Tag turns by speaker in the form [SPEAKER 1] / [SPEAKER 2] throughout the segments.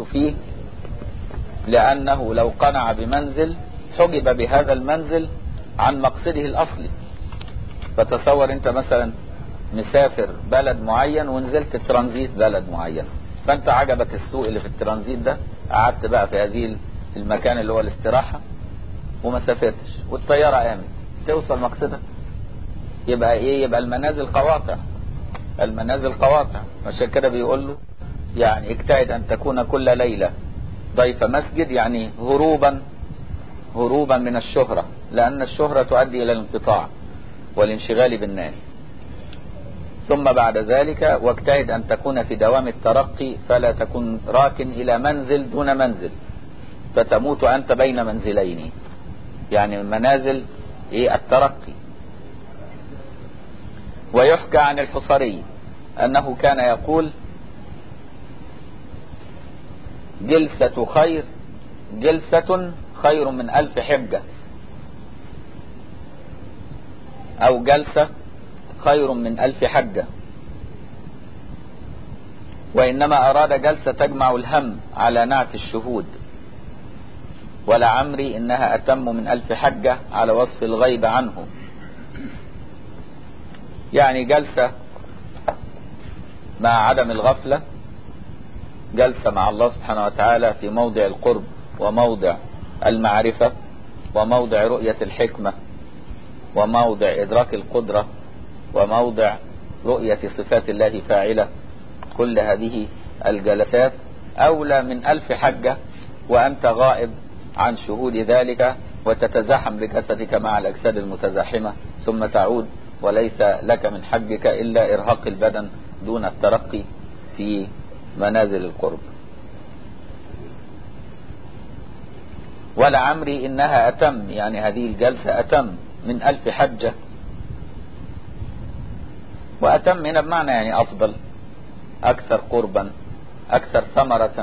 [SPEAKER 1] فيه لأنه لو قنع بمنزل حجب بهذا المنزل عن مقصده الأصلي فتصور أنت مثلا مسافر بلد معين ونزلت ترانزيت بلد معين فأنت عجبك السوق اللي في الترانزيت ده قعدت بقى في هذه المكان اللي هو الاستراحة وما سافرتش والطيارة قامت توصل مقصدك يبقى ايه يبقى المنازل قواطع المنازل قواطع عشان كده بيقول له يعني اجتهد ان تكون كل ليلة ضيف مسجد يعني هروبا هروبا من الشهرة لان الشهرة تؤدي الى الانقطاع والانشغال بالناس ثم بعد ذلك واجتهد ان تكون في دوام الترقي فلا تكن راكن الى منزل دون منزل فتموت انت بين منزلين يعني منازل ايه الترقي ويحكى عن الحصري انه كان يقول جلسة خير جلسة خير من ألف حجة أو جلسة خير من ألف حجة وإنما أراد جلسة تجمع الهم على نعت الشهود ولعمري إنها أتم من ألف حجة على وصف الغيب عنه يعني جلسة مع عدم الغفلة جلسة مع الله سبحانه وتعالى في موضع القرب وموضع المعرفة وموضع رؤية الحكمة وموضع إدراك القدرة وموضع رؤية صفات الله فاعلة كل هذه الجلسات أولى من ألف حجة وأنت غائب عن شهود ذلك وتتزاحم بجسدك مع الأجساد المتزاحمة ثم تعود وليس لك من حجك إلا إرهاق البدن دون الترقي في منازل القرب ولعمري إنها أتم يعني هذه الجلسة أتم من ألف حجة وأتم هنا بمعنى يعني أفضل أكثر قربا أكثر ثمرة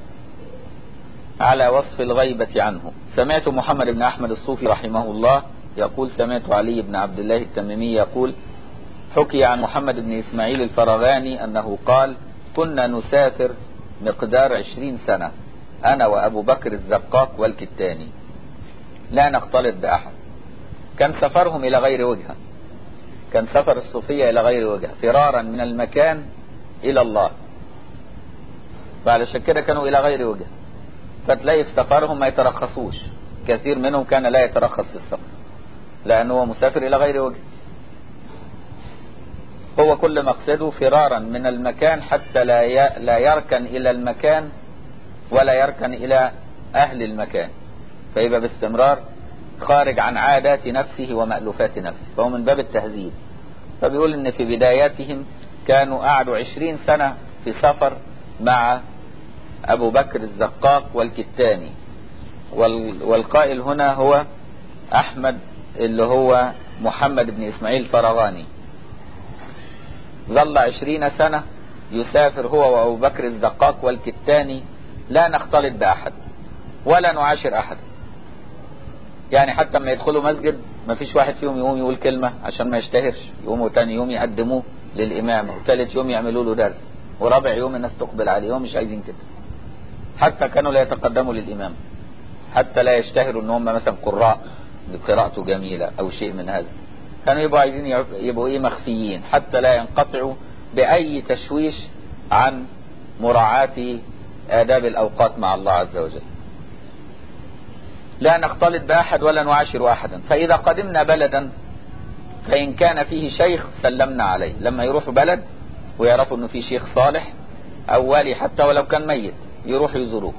[SPEAKER 1] على وصف الغيبة عنه سمعت محمد بن أحمد الصوفي رحمه الله يقول سمعت علي بن عبد الله التميمي يقول حكي عن محمد بن إسماعيل الفرغاني أنه قال كنا نسافر مقدار عشرين سنة أنا وأبو بكر الزقاق والكتاني لا نختلط بأحد كان سفرهم إلى غير وجهة كان سفر الصوفية إلى غير وجهة فرارا من المكان إلى الله فعلشان كده كانوا إلى غير وجهة فتلاقي في سفرهم ما يترخصوش كثير منهم كان لا يترخص في السفر لأنه هو مسافر إلى غير وجه هو كل مقصده فرارا من المكان حتى لا لا يركن إلى المكان ولا يركن إلى أهل المكان فيبقى باستمرار خارج عن عادات نفسه ومألوفات نفسه فهو من باب التهذيب فبيقول ان في بداياتهم كانوا قعدوا عشرين سنة في سفر مع ابو بكر الزقاق والكتاني والقائل هنا هو احمد اللي هو محمد بن اسماعيل فرغاني ظل عشرين سنة يسافر هو وابو بكر الزقاق والكتاني لا نختلط باحد ولا نعاشر احد يعني حتى لما يدخلوا مسجد ما فيش واحد فيهم يقوم يقول كلمة عشان ما يشتهرش يقوموا تاني يوم يقدموه للإمام وثالث يوم يعملوا له درس ورابع يوم الناس تقبل عليه هم مش عايزين كده حتى كانوا لا يتقدموا للإمام حتى لا يشتهروا ان هم مثلا قراء بقراءته جميلة او شيء من هذا كانوا يبقوا عايزين يبقوا ايه مخفيين حتى لا ينقطعوا بأي تشويش عن مراعاة آداب الأوقات مع الله عز وجل لا نختلط بأحد ولا نعاشر أحدا فإذا قدمنا بلدا فإن كان فيه شيخ سلمنا عليه لما يروحوا بلد ويعرفوا أنه في شيخ صالح أو والي حتى ولو كان ميت يروحوا يزوروه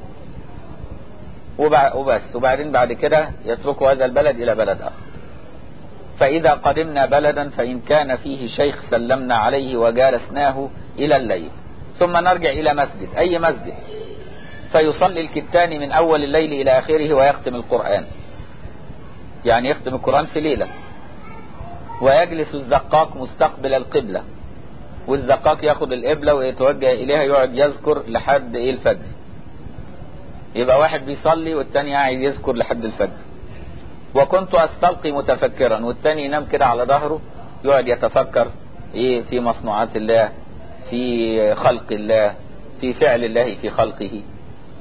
[SPEAKER 1] وبس وبعدين بعد كده يتركوا هذا البلد إلى بلد آخر فإذا قدمنا بلدا فإن كان فيه شيخ سلمنا عليه وجالسناه إلى الليل ثم نرجع إلى مسجد أي مسجد فيصلي الكتان من أول الليل إلى آخره ويختم القرآن يعني يختم القرآن في ليلة ويجلس الزقاق مستقبل القبلة والزقاق ياخد القبلة ويتوجه إليها يقعد يذكر لحد إيه الفجر يبقى واحد بيصلي والتاني قاعد يذكر لحد الفجر وكنت أستلقي متفكرا والتاني ينام كده على ظهره يقعد يتفكر إيه في مصنوعات الله في خلق الله في فعل الله في خلقه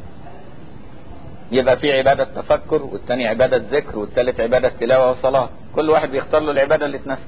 [SPEAKER 1] يبقى في عبادة تفكر والتاني عبادة ذكر والتالت عبادة تلاوة وصلاة كل واحد بيختار له العبادة اللي تناسبه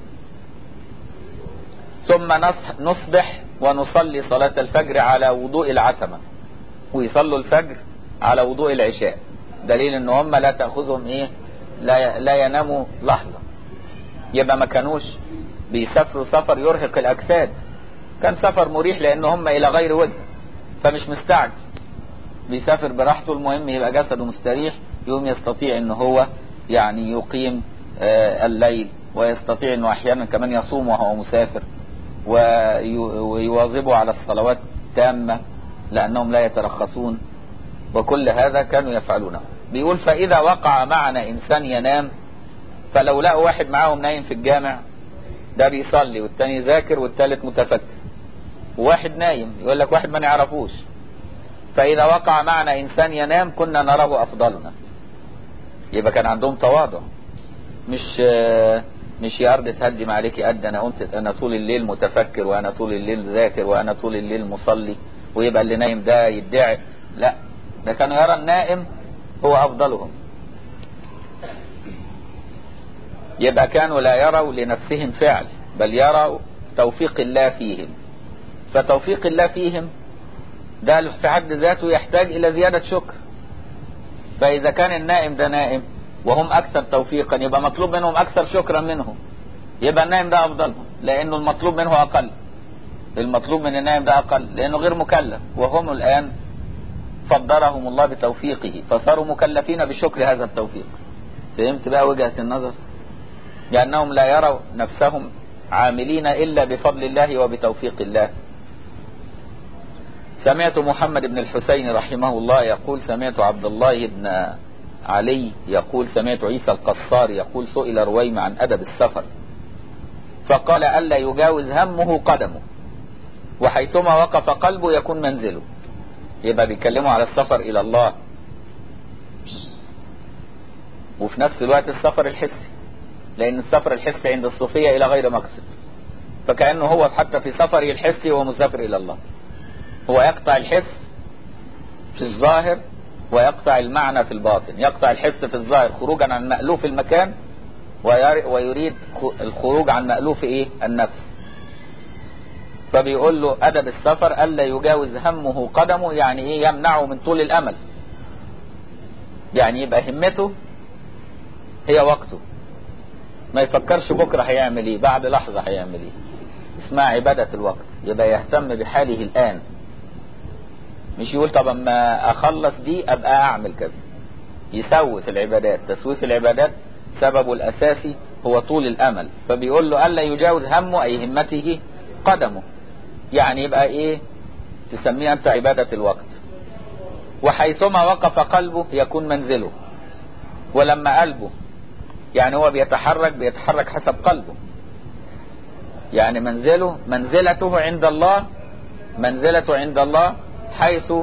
[SPEAKER 1] ثم نصبح ونصلي صلاة الفجر على وضوء العتمة ويصلوا الفجر على وضوء العشاء دليل ان هم لا تأخذهم ايه لا, لا يناموا لحظة يبقى ما كانوش بيسافروا سفر يرهق الاجساد كان سفر مريح لان هم الى غير وجه فمش مستعجل بيسافر براحته المهم يبقى جسده مستريح يوم يستطيع ان هو يعني يقيم آه الليل ويستطيع انه احيانا كمان يصوم وهو مسافر ويواظبوا على الصلوات تامة لانهم لا يترخصون وكل هذا كانوا يفعلونه بيقول فاذا وقع معنا انسان ينام فلو لقوا واحد معاهم نايم في الجامع ده بيصلي والتاني ذاكر والتالت متفكر وواحد نايم يقول لك واحد ما نعرفوش فإذا وقع معنا إنسان ينام كنا نراه أفضلنا يبقى كان عندهم تواضع مش مش يا أرض تهدم عليك قد أنا قلت أنا طول الليل متفكر وأنا طول الليل ذاكر وأنا طول الليل مصلي ويبقى اللي نايم ده يدعي لا ده كانوا يرى النائم هو أفضلهم يبقى كانوا لا يروا لنفسهم فعل بل يروا توفيق الله فيهم فتوفيق الله فيهم ده في حد ذاته يحتاج الى زيادة شكر فاذا كان النائم ده نائم وهم اكثر توفيقا يبقى مطلوب منهم اكثر شكرا منهم يبقى النائم ده افضلهم لانه المطلوب منه اقل المطلوب من النائم ده اقل لانه غير مكلف وهم الان فضلهم الله بتوفيقه فصاروا مكلفين بشكر هذا التوفيق فهمت بقى وجهة النظر لانهم لا يروا نفسهم عاملين الا بفضل الله وبتوفيق الله سمعت محمد بن الحسين رحمه الله يقول سمعت عبد الله بن علي يقول سمعت عيسى القصار يقول سئل رويم عن أدب السفر فقال ألا يجاوز همه قدمه وحيثما وقف قلبه يكون منزله يبقى بيتكلموا على السفر إلى الله وفي نفس الوقت السفر الحسي لأن السفر الحسي عند الصوفية إلى غير مقصد فكأنه هو حتى في سفره الحسي هو مسافر إلى الله هو يقطع الحس في الظاهر ويقطع المعنى في الباطن يقطع الحس في الظاهر خروجا عن مألوف المكان ويريد الخروج عن مألوف ايه النفس فبيقول له أدب السفر ألا يجاوز همه قدمه يعني ايه يمنعه من طول الأمل يعني يبقى همته هي وقته ما يفكرش بكرة هيعمل ايه بعد لحظة هيعمل ايه اسمها عبادة الوقت يبقى يهتم بحاله الآن مش يقول طب اما اخلص دي ابقى اعمل كذا يسوف العبادات تسويف العبادات سببه الاساسي هو طول الامل فبيقول له الا يجاوز همه اي همته قدمه يعني يبقى ايه تسميه انت عبادة الوقت وحيثما وقف قلبه يكون منزله ولما قلبه يعني هو بيتحرك بيتحرك حسب قلبه يعني منزله منزلته عند الله منزلته عند الله حيث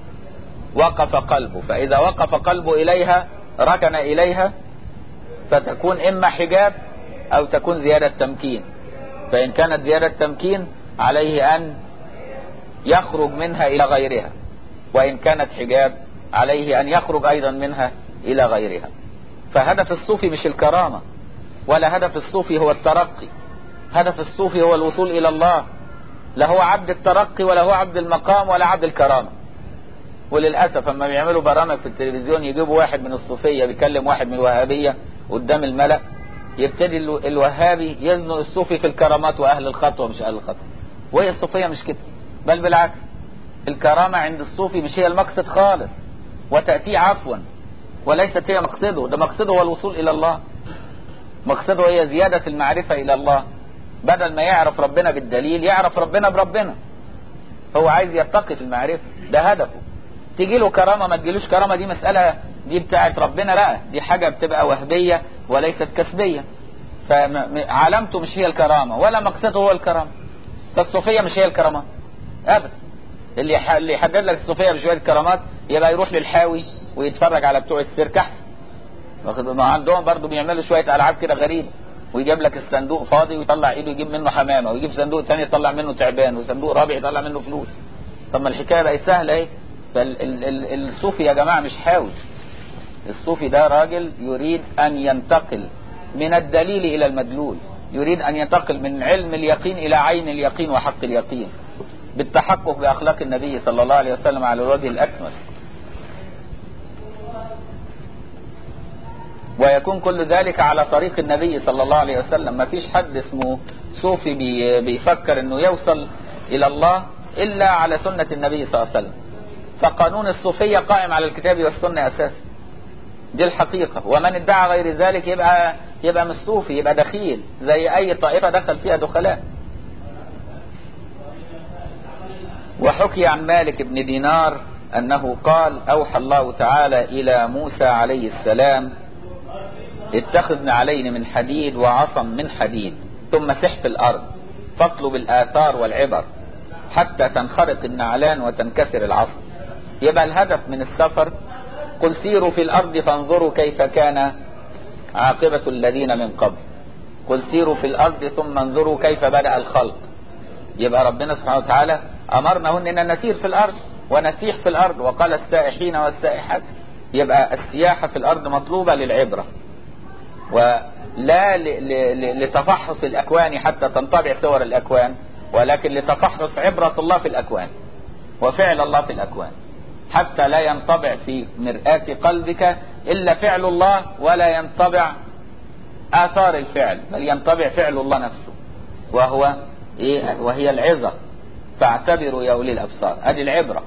[SPEAKER 1] وقف قلبه فإذا وقف قلبه إليها ركن إليها فتكون إما حجاب أو تكون زيادة تمكين فإن كانت زيادة تمكين عليه أن يخرج منها إلى غيرها وإن كانت حجاب عليه أن يخرج أيضا منها إلى غيرها فهدف الصوفي مش الكرامة ولا هدف الصوفي هو الترقي هدف الصوفي هو الوصول إلى الله لا هو عبد الترقي ولا هو عبد المقام ولا عبد الكرامة وللأسف اما بيعملوا برامج في التلفزيون يجيبوا واحد من الصوفية بيكلم واحد من الوهابية قدام الملأ يبتدي الوهابي يزنق الصوفي في الكرامات وأهل الخطوة مش أهل الخطوة وهي الصوفية مش كده بل بالعكس الكرامة عند الصوفي مش هي المقصد خالص وتأتي عفوا وليست هي مقصده ده مقصده هو الوصول إلى الله مقصده هي زيادة المعرفة إلى الله بدل ما يعرف ربنا بالدليل يعرف ربنا بربنا هو عايز يرتقي في المعرفة ده هدفه تيجي له كرامة ما تجيلوش كرامة دي مسألة دي بتاعت ربنا لا دي حاجة بتبقى وهبية وليست كسبية فعلامته مش هي الكرامة ولا مقصده هو الكرامة فالصوفية مش هي الكرامات ابدا اللي ح... اللي يحدد لك الصوفية بشوية كرامات يبقى يروح للحاوي ويتفرج على بتوع السيرك احسن واخد ما عندهم برضو بيعملوا شوية العاب كده غريبة ويجيب لك الصندوق فاضي ويطلع ايده يجيب منه حمامة ويجيب صندوق تاني يطلع منه تعبان وصندوق رابع يطلع منه فلوس طب ما الحكاية بقت سهلة ايه فالصوفي يا جماعة مش حاوي الصوفي ده راجل يريد ان ينتقل من الدليل الى المدلول يريد ان ينتقل من علم اليقين الى عين اليقين وحق اليقين بالتحقق باخلاق النبي صلى الله عليه وسلم على الوجه الاكمل ويكون كل ذلك على طريق النبي صلى الله عليه وسلم ما فيش حد اسمه صوفي بي بيفكر انه يوصل الى الله الا على سنة النبي صلى الله عليه وسلم فقانون الصوفية قائم على الكتاب والسنة اساسا دي الحقيقة ومن ادعى غير ذلك يبقى يبقى مش صوفي يبقى دخيل زي اي طائفة دخل فيها دخلاء وحكي عن مالك بن دينار انه قال اوحى الله تعالى الى موسى عليه السلام اتخذ نعلين من حديد وعصا من حديد ثم سح في الارض فاطلب الاثار والعبر حتى تنخرق النعلان وتنكسر العصا يبقى الهدف من السفر قل سيروا في الارض فانظروا كيف كان عاقبة الذين من قبل قل سيروا في الارض ثم انظروا كيف بدأ الخلق يبقى ربنا سبحانه وتعالى امرنا اننا نسير في الارض ونسيح في الارض وقال السائحين والسائحات يبقى السياحة في الارض مطلوبة للعبرة ولا لتفحص الاكوان حتى تنطبع صور الاكوان ولكن لتفحص عبرة الله في الاكوان وفعل الله في الاكوان حتى لا ينطبع في مرآة قلبك الا فعل الله ولا ينطبع اثار الفعل بل ينطبع فعل الله نفسه وهو ايه وهي العظة فاعتبروا يا اولي الابصار ادي العبرة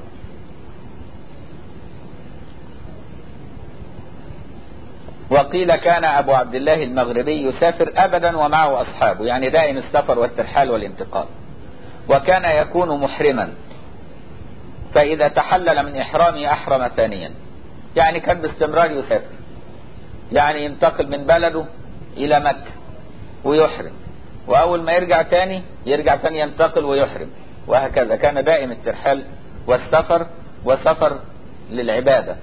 [SPEAKER 1] وقيل كان ابو عبد الله المغربي يسافر ابدا ومعه اصحابه يعني دائم السفر والترحال والانتقال وكان يكون محرما فاذا تحلل من احرامه احرم ثانيا يعني كان باستمرار يسافر يعني ينتقل من بلده الى مكة ويحرم واول ما يرجع تاني يرجع تاني ينتقل ويحرم وهكذا كان دائم الترحال والسفر وسفر للعبادة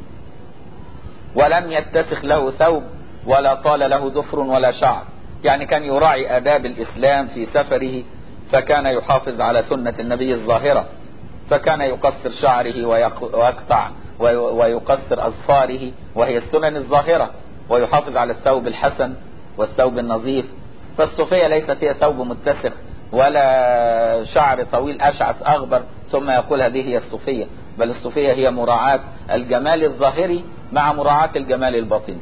[SPEAKER 1] ولم يتسخ له ثوب ولا طال له ظفر ولا شعر يعني كان يراعي آداب الإسلام في سفره فكان يحافظ على سنة النبي الظاهرة فكان يقصر شعره ويقطع ويقصر أظفاره وهي السنن الظاهرة ويحافظ على الثوب الحسن والثوب النظيف فالصوفية ليست هي ثوب متسخ ولا شعر طويل أشعث أغبر ثم يقول هذه هي الصوفية بل الصوفية هي مراعاة الجمال الظاهري مع مراعاة الجمال الباطني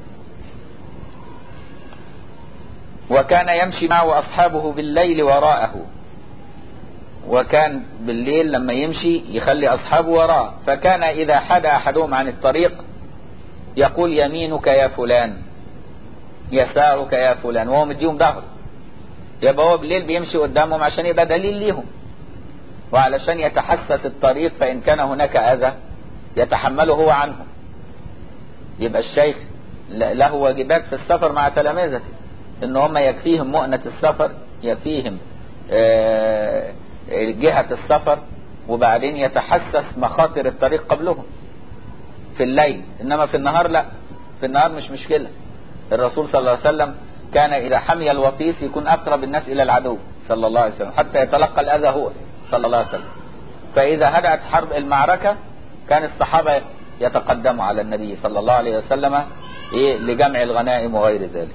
[SPEAKER 1] وكان يمشي معه أصحابه بالليل وراءه وكان بالليل لما يمشي يخلي أصحابه وراءه فكان إذا حد أحدهم عن الطريق يقول يمينك يا فلان يسارك يا فلان وهو مديهم ظهره يبقى هو بالليل بيمشي قدامهم عشان يبقى دليل ليهم وعلشان يتحسس الطريق فإن كان هناك أذى يتحمله هو عنه يبقى الشيخ له واجبات في السفر مع تلامذته ان هم يكفيهم مؤنة السفر يكفيهم جهة السفر وبعدين يتحسس مخاطر الطريق قبلهم في الليل انما في النهار لا في النهار مش مشكلة الرسول صلى الله عليه وسلم كان اذا حمي الوطيس يكون اقرب الناس الى العدو صلى الله عليه وسلم حتى يتلقى الاذى هو صلى الله عليه وسلم فاذا هدأت حرب المعركة كان الصحابة يتقدموا على النبي صلى الله عليه وسلم إيه لجمع الغنائم وغير ذلك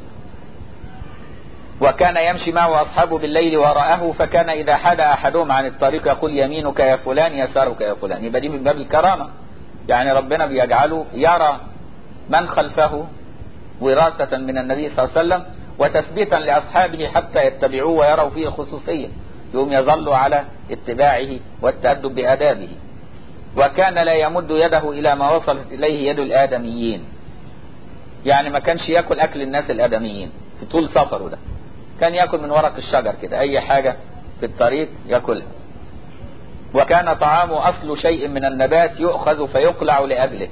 [SPEAKER 1] وكان يمشي معه أصحابه بالليل وراءه فكان إذا حاد أحدهم عن الطريق يقول يمينك يا فلان يسارك يا فلان يبقى دي من باب الكرامة يعني ربنا بيجعله يرى من خلفه وراثة من النبي صلى الله عليه وسلم وتثبيتا لأصحابه حتى يتبعوه ويروا فيه خصوصية يوم يظلوا على اتباعه والتأدب بآدابه وكان لا يمد يده إلى ما وصلت إليه يد الآدميين يعني ما كانش يأكل أكل الناس الآدميين في طول سفره ده كان يأكل من ورق الشجر كده أي حاجة في الطريق يأكلها وكان طعامه أصل شيء من النبات يؤخذ فيقلع لأجله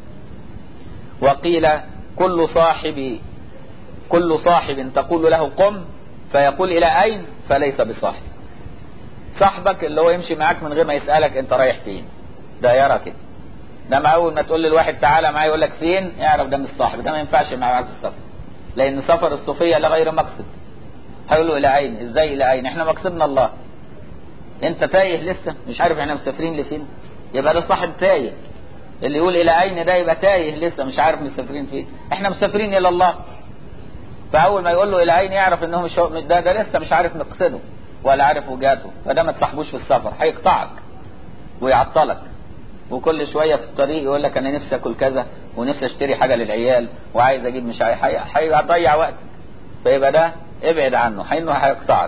[SPEAKER 1] وقيل كل صاحب كل صاحب تقول له قم فيقول إلى أين فليس بصاحب صاحبك اللي هو يمشي معاك من غير ما يسألك انت رايح فين ده يرى كده انما اول ما تقول للواحد تعالى معايا يقول لك فين اعرف ده مش صاحب ده ما ينفعش معاك في السفر لان سفر الصوفيه لغير مقصد هيقول له الى اين ازاي الى اين احنا مقصدنا الله انت تايه لسه مش عارف احنا مسافرين لفين يبقى ده صاحب تايه اللي يقول الى اين ده يبقى تايه لسه مش عارف مسافرين فين احنا مسافرين الى الله فاول ما يقول له الى اين يعرف انه مش هو- ده ده لسه مش عارف مقصده ولا عارف وجهته فده ما تصاحبوش في السفر هيقطعك ويعطلك وكل شويه في الطريق يقول لك انا نفسي اكل كذا ونفسي اشتري حاجه للعيال وعايز اجيب مش عارف هي- هيضيع وقت فيبقى ده ابعد عنه حينه هيقطعك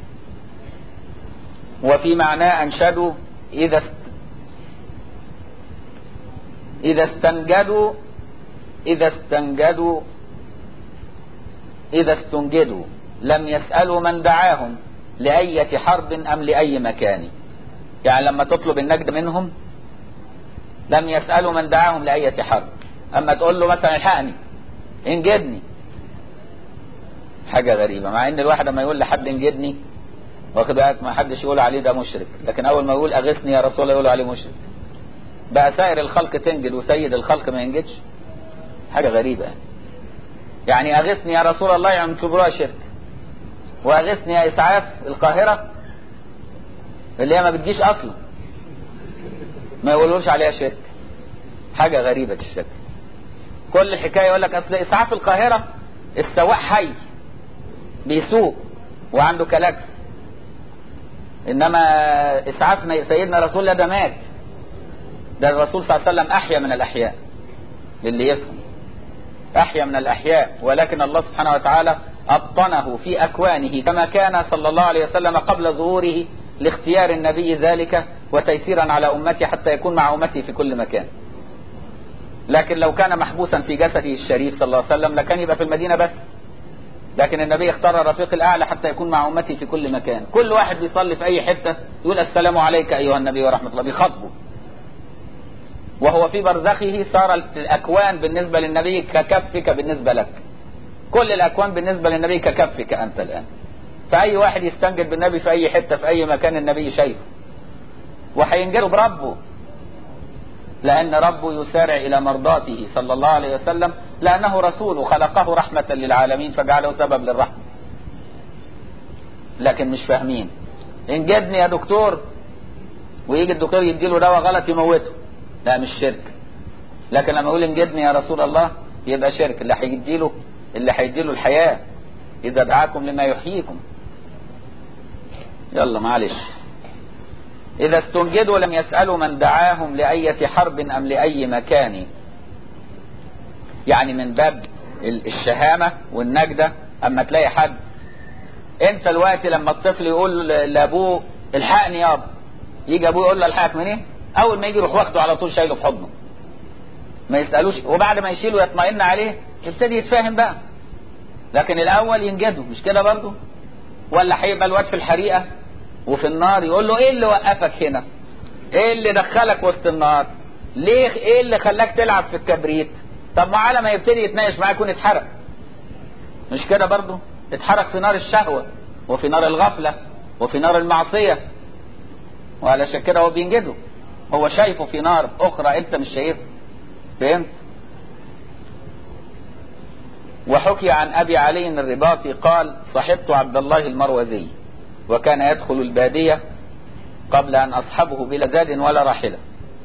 [SPEAKER 1] وفي معناه انشدوا اذا است... اذا استنجدوا اذا استنجدوا اذا استنجدوا لم يسالوا من دعاهم لاية حرب ام لاي مكان يعني لما تطلب النجد منهم لم يسالوا من دعاهم لاية حرب اما تقول له مثلا الحقني انجدني حاجة غريبة مع ان الواحد لما يقول لحد انجدني واخد بالك ما حدش يقول عليه ده مشرك لكن اول ما يقول اغثني يا رسول الله يقولوا عليه مشرك بقى سائر الخلق تنجد وسيد الخلق ما ينجدش حاجة غريبة يعني. يعني اغثني يا رسول الله يعتبروها شرك واغثني يا اسعاف القاهرة اللي هي ما بتجيش اصلا ما يقولوش عليها شرك حاجة غريبة الشرك كل الحكاية يقول لك اصل اسعاف القاهرة السواق حي بيسوق وعنده كلاكس انما اسعاف سيدنا رسول الله ده مات ده الرسول صلى الله عليه وسلم احيا من الاحياء للي يفهم احيا من الاحياء ولكن الله سبحانه وتعالى ابطنه في اكوانه كما كان صلى الله عليه وسلم قبل ظهوره لاختيار النبي ذلك وتيسيرا على امته حتى يكون مع امته في كل مكان لكن لو كان محبوسا في جسده الشريف صلى الله عليه وسلم لكان يبقى في المدينه بس لكن النبي اختار الرفيق الاعلى حتى يكون مع امته في كل مكان كل واحد بيصلي في اي حته يقول السلام عليك ايها النبي ورحمه الله بيخاطبه وهو في برزخه صار الاكوان بالنسبه للنبي ككفك بالنسبه لك كل الاكوان بالنسبه للنبي ككفك انت الان فاي واحد يستنجد بالنبي في اي حته في اي مكان النبي شايفه وهينجده بربه لأن ربه يسارع إلى مرضاته صلى الله عليه وسلم لأنه رسول خلقه رحمة للعالمين فجعله سبب للرحمة لكن مش فاهمين انجدني يا دكتور ويجي الدكتور يديله دواء غلط يموته لا مش شرك لكن لما يقول انجدني يا رسول الله يبقى شرك اللي هيديله اللي هيديله الحياة إذا دعاكم لما يحييكم يلا معلش إذا استنجدوا لم يسألوا من دعاهم لأية حرب أم لأي مكان يعني من باب الشهامة والنجدة أما تلاقي حد أنت الوقت لما الطفل يقول لأبوه الحقني يابا يجي أبوه يقول له الحقك من إيه؟ أول ما يجي يروح واخده على طول شايله في حضنه ما يسألوش وبعد ما يشيله يطمئن عليه يبتدي يتفاهم بقى لكن الأول ينجده مش كده برضه ولا هيبقى الواد في الحريقة وفي النار يقول له ايه اللي وقفك هنا ايه اللي دخلك وسط النار ليه ايه اللي خلاك تلعب في الكبريت طب ما على ما يبتدي يتناقش معاه يكون اتحرق مش كده برضه اتحرق في نار الشهوة وفي نار الغفلة وفي نار المعصية وعلشان كده هو بينجده هو شايفه في نار اخرى انت مش شايفها فهمت وحكي عن ابي علي الرباطي قال صحبت عبد الله المروزي وكان يدخل البادية قبل أن أصحبه بلا زاد ولا راحلة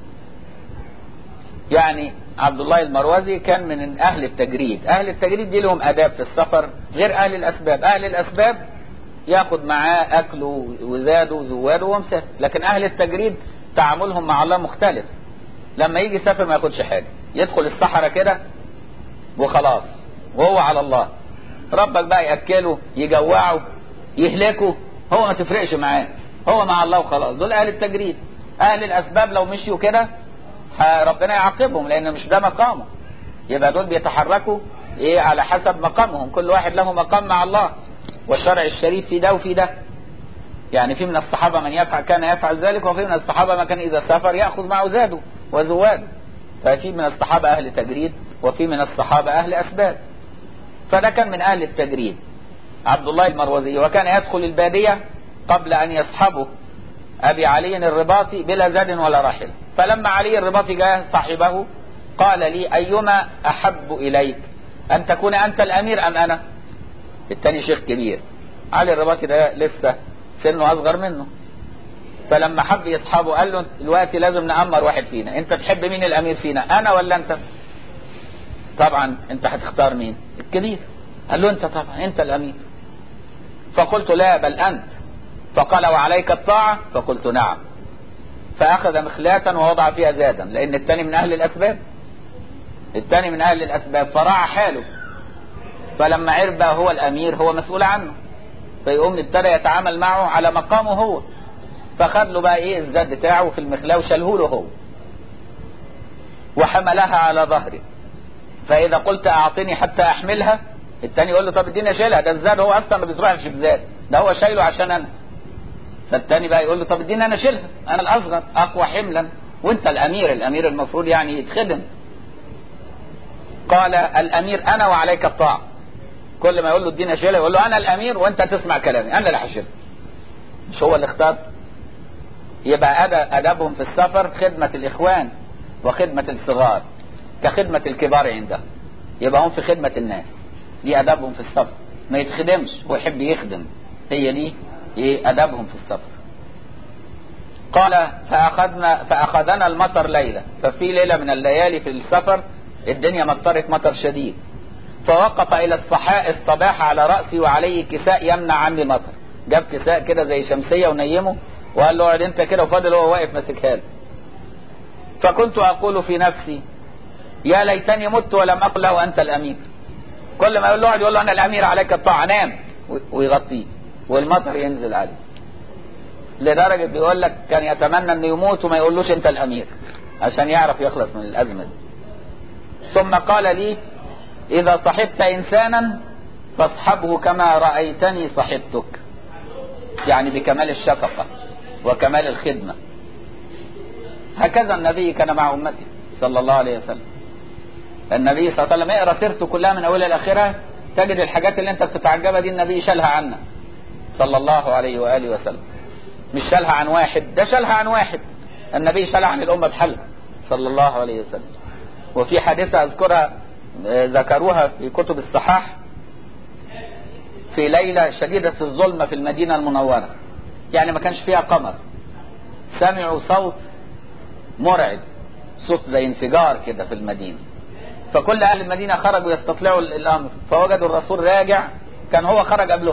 [SPEAKER 1] يعني عبد الله المروزي كان من أهل التجريد أهل التجريد دي لهم أداب في السفر غير أهل الأسباب أهل الأسباب ياخد معاه أكله وزاده وزواده ومسافر لكن أهل التجريد تعاملهم مع الله مختلف لما يجي يسافر ما ياخدش حاجة يدخل الصحراء كده وخلاص وهو على الله ربك بقى يأكله يجوعه يهلكه هو ما تفرقش معاه هو مع الله وخلاص دول اهل التجريد اهل الاسباب لو مشيوا كده ربنا يعاقبهم لان مش ده مقامه يبقى دول بيتحركوا ايه على حسب مقامهم كل واحد له مقام مع الله والشرع الشريف في ده وفي ده يعني في من الصحابة من يفعل كان يفعل ذلك وفي من الصحابة ما كان إذا سافر يأخذ معه زاده وزواده ففي من الصحابة أهل تجريد وفي من الصحابة أهل أسباب فده كان من أهل التجريد عبد الله المروزي وكان يدخل البادية قبل أن يصحبه أبي علي الرباطي بلا زاد ولا راحل فلما علي الرباطي جاء صاحبه قال لي أيما أحب إليك أن تكون أنت الأمير أم أنا التاني شيخ كبير علي الرباطي ده لسه سنه أصغر منه فلما حب يصحابه قال له دلوقتي لازم نأمر واحد فينا انت تحب مين الامير فينا انا ولا انت طبعا انت هتختار مين الكبير قال له انت طبعا انت الامير فقلت لا بل انت فقال وعليك الطاعة فقلت نعم فاخذ مخلاة ووضع فيها زادا لان الثاني من اهل الاسباب الثاني من اهل الاسباب فراعى حاله فلما عرف بقى هو الامير هو مسؤول عنه فيقوم ابتدى يتعامل معه على مقامه هو فخد له بقى ايه الزاد بتاعه في المخلاة وشاله له هو وحملها على ظهره فاذا قلت اعطني حتى احملها التاني يقول له طب اديني اشيلها ده الزاد هو اصلا ما بيزرعش بزاد ده هو شايله عشان انا فالتاني بقى يقول له طب اديني انا اشيلها انا الاصغر اقوى حملا وانت الامير الامير المفروض يعني يتخدم قال الامير انا وعليك الطاعه كل ما يقول له اديني اشيلها يقول له انا الامير وانت تسمع كلامي انا اللي هشيلها مش هو اللي اختار يبقى ادبهم في السفر خدمه الاخوان وخدمه الصغار كخدمه الكبار عندهم يبقى هم في خدمه الناس دي ادبهم في السفر ما يتخدمش ويحب يخدم هي دي ايه ادبهم في السفر قال فاخذنا فاخذنا المطر ليله ففي ليله من الليالي في السفر الدنيا مطرت مطر شديد فوقف الى الصحاء الصباح على راسي وعليه كساء يمنع عني المطر جاب كساء كده زي شمسيه ونيمه وقال له اقعد انت كده وفضل هو واقف ماسكها له فكنت اقول في نفسي يا ليتني مت ولم اقل له انت الامير كل ما يقول له اقعد يقول له انا الامير عليك الطاعه نام ويغطيه والمطر ينزل عليه لدرجة بيقول لك كان يتمنى انه يموت وما يقولوش انت الامير عشان يعرف يخلص من الازمة دي ثم قال لي اذا صحبت انسانا فاصحبه كما رأيتني صحبتك يعني بكمال الشفقة وكمال الخدمة هكذا النبي كان مع امته صلى الله عليه وسلم النبي صلى الله عليه وسلم اقرا سيرته كلها من اولها لاخرها تجد الحاجات اللي انت بتتعجبها دي النبي شالها عنا صلى الله عليه واله وسلم مش شالها عن واحد ده شالها عن واحد النبي شالها عن الامه بحالها صلى الله عليه وسلم وفي حادثه اذكرها ذكروها في كتب الصحاح في ليله شديده الظلمه في المدينه المنوره يعني ما كانش فيها قمر سمعوا صوت مرعب صوت زي انفجار كده في المدينه فكل اهل المدينه خرجوا يستطلعوا الامر فوجدوا الرسول راجع كان هو خرج قبلهم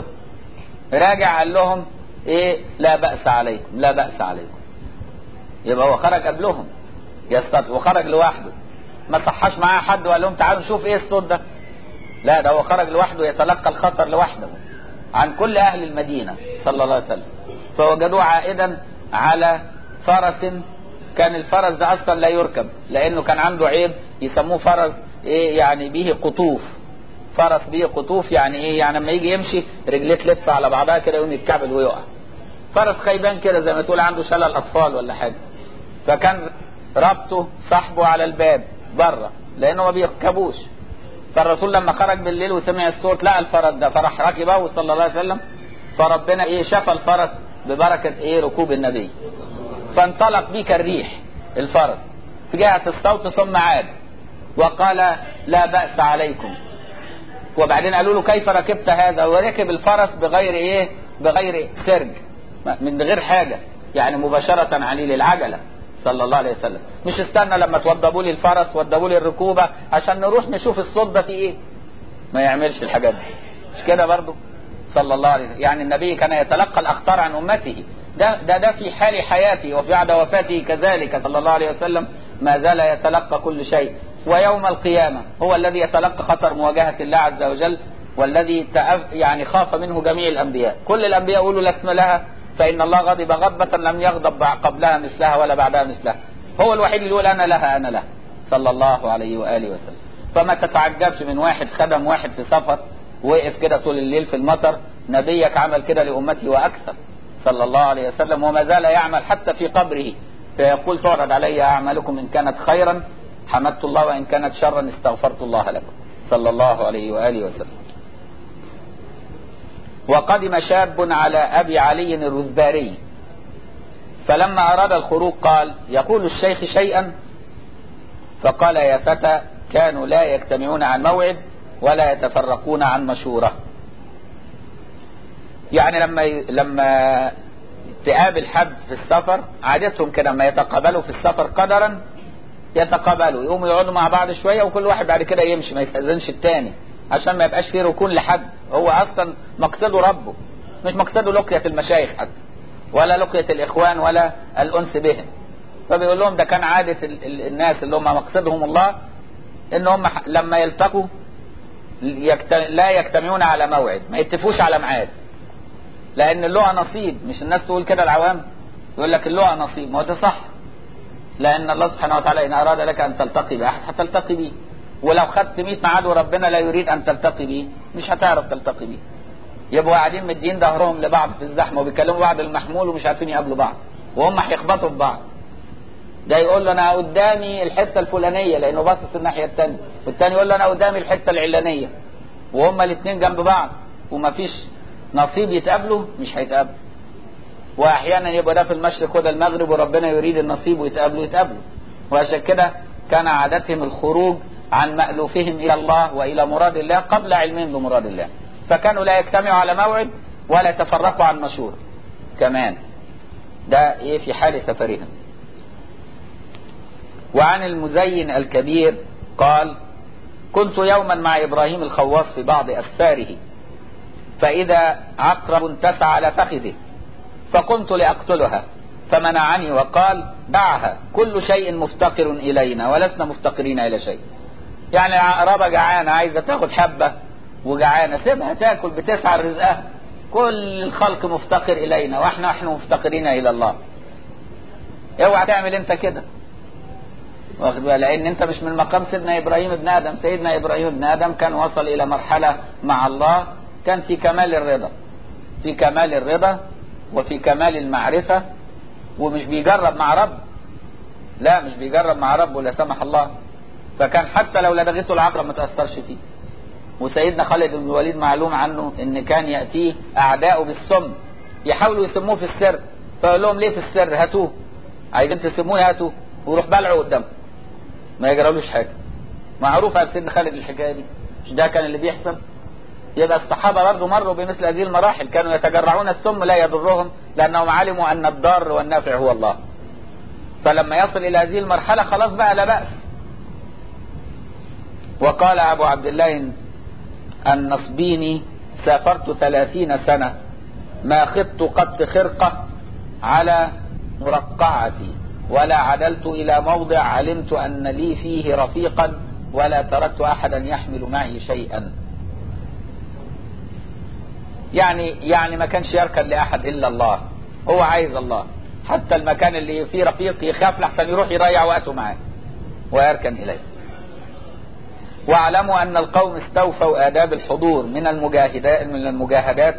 [SPEAKER 1] راجع قال لهم ايه لا بأس عليكم لا بأس عليكم يبقى هو خرج قبلهم يستطيع وخرج لوحده ما صحاش معاه حد وقال لهم تعالوا نشوف ايه الصوت ده لا ده هو خرج لوحده يتلقى الخطر لوحده عن كل اهل المدينة صلى الله عليه وسلم فوجدوه عائدا على فرس كان الفرس ده اصلا لا يركب لانه كان عنده عيب يسموه فرس ايه يعني به قطوف فرس بيه قطوف يعني ايه يعني لما يجي يمشي رجليه تلف على بعضها كده يقوم يتكعبل ويقع فرس خيبان كده زي ما تقول عنده شلل اطفال ولا حاجه فكان ربطه صاحبه على الباب بره لانه ما بيركبوش فالرسول لما خرج بالليل وسمع الصوت لقى الفرس ده فراح ركبه صلى الله عليه وسلم فربنا ايه شفى الفرس ببركه ايه ركوب النبي فانطلق بيه كالريح الفرس في جهه الصوت ثم عاد وقال لا باس عليكم وبعدين قالوا له كيف ركبت هذا وركب الفرس بغير ايه بغير سرج من غير حاجة يعني مباشرة عليه للعجلة صلى الله عليه وسلم مش استنى لما توضبوا لي الفرس وضبوا لي الركوبة عشان نروح نشوف الصوت ده في ايه ما يعملش الحاجات دي مش كده برضو صلى الله عليه وسلم يعني النبي كان يتلقى الاخطار عن امته ده ده ده في حال حياته وفي بعد وفاته كذلك صلى الله عليه وسلم ما زال يتلقى كل شيء ويوم القيامة هو الذي يتلقى خطر مواجهة الله عز وجل والذي يعني خاف منه جميع الأنبياء كل الأنبياء يقولوا لسم لها فإن الله غضب غضبة لم يغضب قبلها مثلها ولا بعدها مثلها هو الوحيد اللي يقول أنا لها أنا لها صلى الله عليه وآله وسلم فما تتعجبش من واحد خدم واحد في سفر وقف كده طول الليل في المطر نبيك عمل كده لأمته وأكثر صلى الله عليه وسلم وما زال يعمل حتى في قبره فيقول تعرض علي أعمالكم إن كانت خيرا حمدت الله وإن كانت شرا استغفرت الله لكم صلى الله عليه وآله وسلم وقدم شاب على أبي علي الرزباري فلما أراد الخروج قال يقول الشيخ شيئا فقال يا فتى كانوا لا يجتمعون عن موعد ولا يتفرقون عن مشورة يعني لما لما تقابل حد في السفر عادتهم كده لما يتقابلوا في السفر قدرا يتقابلوا يقوموا يقعدوا مع بعض شويه وكل واحد بعد كده يمشي ما يستاذنش التاني عشان ما يبقاش فيه ركون لحد هو اصلا مقصده ربه مش مقصده لقيه المشايخ حتى ولا لقيه الاخوان ولا الانس بهم فبيقول لهم ده كان عاده ال ال الناس اللي هم مقصدهم الله ان هم لما يلتقوا يكت... لا يجتمعون على موعد ما يتفقوش على ميعاد لان اللقى نصيب مش الناس تقول كده العوام يقول لك اللقى نصيب ما هو ده صح لان الله سبحانه وتعالى ان اراد لك ان تلتقي باحد هتلتقي بيه ولو خدت 100 ميعاد وربنا لا يريد ان تلتقي بيه مش هتعرف تلتقي بيه يبقوا قاعدين مدين ظهرهم لبعض في الزحمه وبيكلموا بعض المحمول ومش عارفين يقابلوا بعض وهم هيخبطوا في بعض ده يقول له انا قدامي الحته الفلانيه لانه باصص الناحيه الثانيه والثاني يقول له انا قدامي الحته العلانيه وهما الاثنين جنب بعض ومفيش نصيب يتقابلوا مش هيتقابلوا واحيانا يبقى ده في المشرق وده المغرب وربنا يريد النصيب ويتقابلوا يتقابلوا وعشان كده كان عادتهم الخروج عن مألوفهم الى الله والى مراد الله قبل علمهم بمراد الله فكانوا لا يجتمعوا على موعد ولا يتفرقوا عن مشهور كمان ده ايه في حال سفرهم وعن المزين الكبير قال كنت يوما مع ابراهيم الخواص في بعض اسفاره فاذا عقرب تسعى على فخذه فقمت لاقتلها فمنعني وقال دعها كل شيء مفتقر الينا ولسنا مفتقرين الى شيء يعني عقربة جعانة عايزة تاخد حبة وجعانة سيبها تاكل بتسعى رزقها كل الخلق مفتقر الينا واحنا احنا مفتقرين الى الله اوعى تعمل انت كده واخد بالك لان انت مش من مقام سيدنا ابراهيم ابن ادم سيدنا ابراهيم ابن ادم كان وصل الى مرحله مع الله كان في كمال الرضا في كمال الرضا وفي كمال المعرفه ومش بيجرب مع رب لا مش بيجرب مع رب ولا سمح الله فكان حتى لو لدغته العقرب ما تاثرش فيه وسيدنا خالد بن الوليد معلوم عنه ان كان ياتيه اعداؤه بالسم يحاولوا يسموه في السر فيقول لهم ليه في السر هاتوه عايزين تسموه هاتوه ويروح بلعه قدامه ما يجرالوش حاجه معروف عن سيدنا خالد الحكايه دي مش ده كان اللي بيحصل يبقى الصحابه برضه مروا بمثل هذه المراحل كانوا يتجرعون السم لا يضرهم لانهم علموا ان الضار والنافع هو الله فلما يصل الى هذه المرحله خلاص بقى لا باس وقال ابو عبد الله النصبيني سافرت ثلاثين سنه ما خضت قط خرقه على مرقعتي ولا عدلت الى موضع علمت ان لي فيه رفيقا ولا تركت احدا يحمل معي شيئا يعني يعني ما كانش يركن لاحد الا الله هو عايز الله حتى المكان اللي فيه رفيق يخاف لحسن يروح يضيع وقته معاه ويركن اليه واعلموا ان القوم استوفوا آداب الحضور من المجاهدات من المجاهدات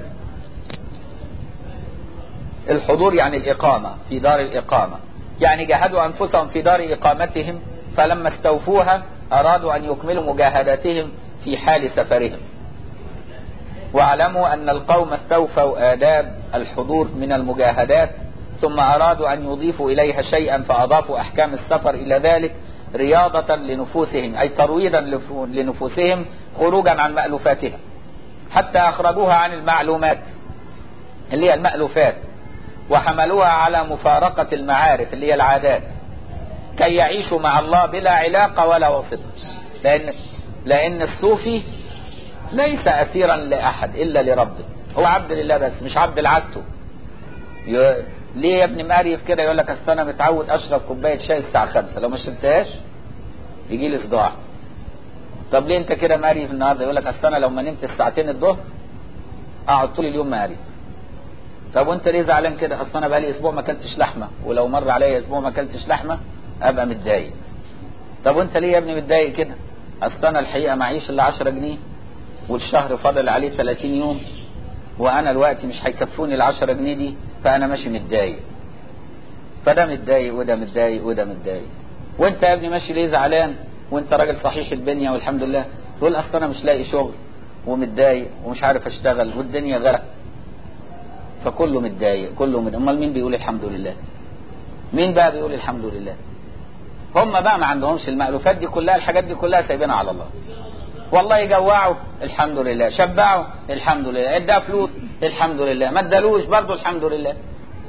[SPEAKER 1] الحضور يعني الإقامة في دار الإقامة يعني جاهدوا أنفسهم في دار إقامتهم فلما استوفوها أرادوا أن يكملوا مجاهداتهم في حال سفرهم واعلموا أن القوم استوفوا آداب الحضور من المجاهدات ثم أرادوا أن يضيفوا إليها شيئا فأضافوا أحكام السفر إلى ذلك رياضة لنفوسهم أي ترويضا لنفوسهم خروجا عن مألوفاتها حتى أخرجوها عن المعلومات اللي هي المألوفات وحملوها على مفارقة المعارف اللي هي العادات كي يعيشوا مع الله بلا علاقة ولا واسطة لأن لأن الصوفي ليس أسيرا لأحد إلا لربه هو عبد لله بس مش عبد لعادته ي... ليه يا ابن مقريف كده يقول لك اصل انا متعود اشرب كوبايه شاي الساعه 5 لو ما شربتهاش يجي لي صداع طب ليه انت كده مقريف النهارده يقول لك اصل انا لو ما نمت الساعتين الظهر اقعد طول اليوم مقريف طب وانت ليه زعلان كده اصل انا بقالي اسبوع ما اكلتش لحمه ولو مر عليا اسبوع ما اكلتش لحمه ابقى متضايق طب وانت ليه يا ابني متضايق كده اصل انا الحقيقه معيش الا 10 جنيه والشهر فاضل عليه 30 يوم وانا الوقت مش هيكفوني ال 10 جنيه دي فانا ماشي متضايق فده متضايق وده متضايق وده متضايق وانت يا ابني ماشي ليه زعلان وانت راجل صحيح البنيه والحمد لله تقول اصل انا مش لاقي شغل ومتضايق ومش عارف اشتغل والدنيا غرق فكله متضايق كله متضايق امال مين بيقول الحمد لله مين بقى بيقول الحمد لله هم بقى ما عندهمش المألوفات دي كلها الحاجات دي كلها سايبينها على الله والله يجوعوا الحمد لله شبعوا الحمد لله ادى فلوس الحمد لله ما ادالوش برضه الحمد لله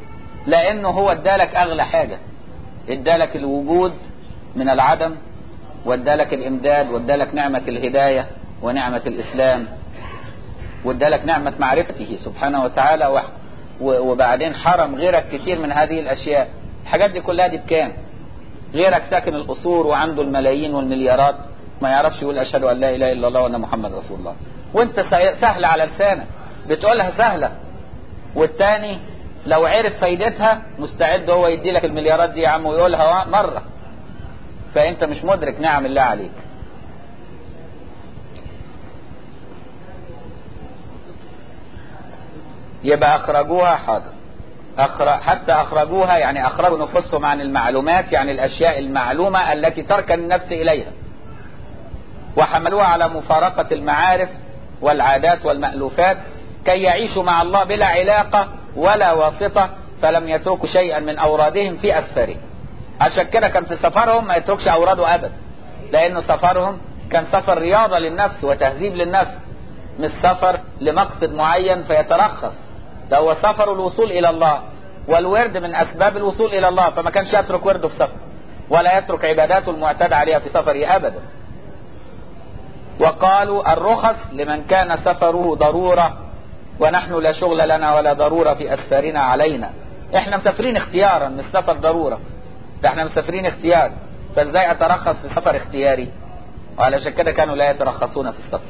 [SPEAKER 1] لانه هو ادالك اغلى حاجة ادالك الوجود من العدم وادالك الامداد وادالك نعمة الهداية ونعمة الاسلام وادالك نعمة معرفته سبحانه وتعالى وبعدين حرم غيرك كتير من هذه الاشياء الحاجات دي كلها دي بكام غيرك ساكن القصور وعنده الملايين والمليارات ما يعرفش يقول اشهد ان لا اله الا الله وان محمد رسول الله وانت سهلة على لسانك بتقولها سهلة والتاني لو عرف فايدتها مستعد هو يدي لك المليارات دي يا عم ويقولها مرة فانت مش مدرك نعم الله عليك يبقى اخرجوها حاضر أخرج حتى اخرجوها يعني اخرجوا نفوسهم عن المعلومات يعني الاشياء المعلومة التي تركن النفس اليها وحملوها على مفارقة المعارف والعادات والمألوفات كي يعيشوا مع الله بلا علاقة ولا واسطة فلم يتركوا شيئا من أورادهم في أسفارهم عشان كده كان في سفرهم ما يتركش أوراده أبدا لأنه سفرهم كان سفر رياضة للنفس وتهذيب للنفس مش سفر لمقصد معين فيترخص ده هو سفر الوصول إلى الله والورد من أسباب الوصول إلى الله فما كانش يترك ورده في سفر ولا يترك عباداته المعتاد عليها في سفره أبدا وقالوا الرخص لمن كان سفره ضرورة ونحن لا شغل لنا ولا ضرورة في أسفارنا علينا احنا مسافرين اختيارا مش سفر ضرورة ده احنا مسافرين اختيار فازاي اترخص في سفر اختياري وعلشان كده كانوا لا يترخصون في السفر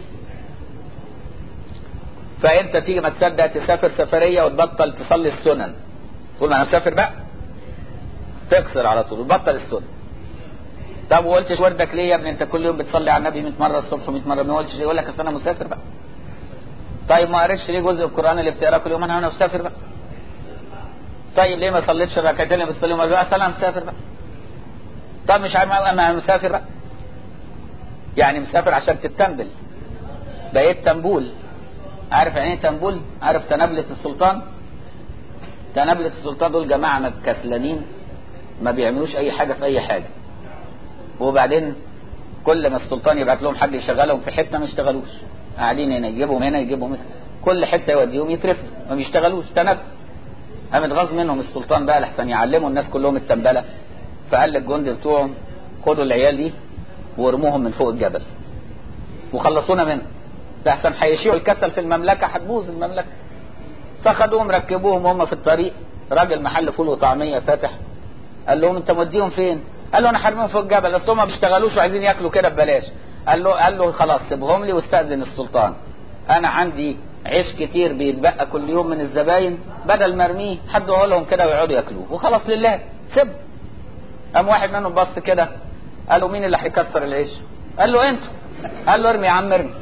[SPEAKER 1] فانت تيجي ما تصدق تسافر سفرية وتبطل تصلي السنن تقول ما انا مسافر بقى تكسر على طول وتبطل السنن طب وقلتش وردك ليه يا ابني انت كل يوم بتصلي على النبي 100 مره الصبح و100 مره ما قلتش ليه يقول لك اصل انا مسافر بقى طيب ما قريتش ليه جزء القران اللي بتقراه كل يوم انا انا مسافر بقى طيب ليه ما صليتش الركعتين اللي بتصليهم بقى اصل انا مسافر بقى طب مش عارف انا مسافر بقى يعني مسافر عشان تتنبل بقيت تنبول عارف يعني ايه تنبول عارف تنبلة السلطان تنبلة السلطان دول جماعة كسلانين ما بيعملوش اي حاجة في اي حاجة وبعدين كل ما السلطان يبعت لهم حد يشغلهم في حته ما يشتغلوش قاعدين هنا يجيبهم هنا يجيبهم هنا كل حته يوديهم يترفوا ما بيشتغلوش تنب قام اتغاظ منهم السلطان بقى لحسن يعلموا الناس كلهم التنبله فقال للجند بتوعهم خدوا العيال دي وارموهم من فوق الجبل وخلصونا منهم ده احسن هيشيعوا الكسل في المملكه هتبوظ المملكه فخدوهم ركبوهم وهم في الطريق راجل محل فول وطعميه فاتح قال لهم انت موديهم فين؟ قال له انا هرميهم فوق الجبل اصل هم ما بيشتغلوش وعايزين ياكلوا كده ببلاش قال له قال له خلاص سيبهم لي واستاذن السلطان انا عندي عيش كتير بيتبقى كل يوم من الزباين بدل ما ارميه حد يقول لهم كده ويقعدوا ياكلوه وخلاص لله سيب قام واحد منهم بص كده قال له مين اللي هيكسر العيش قال له انتوا قال له ارمي يا عم ارمي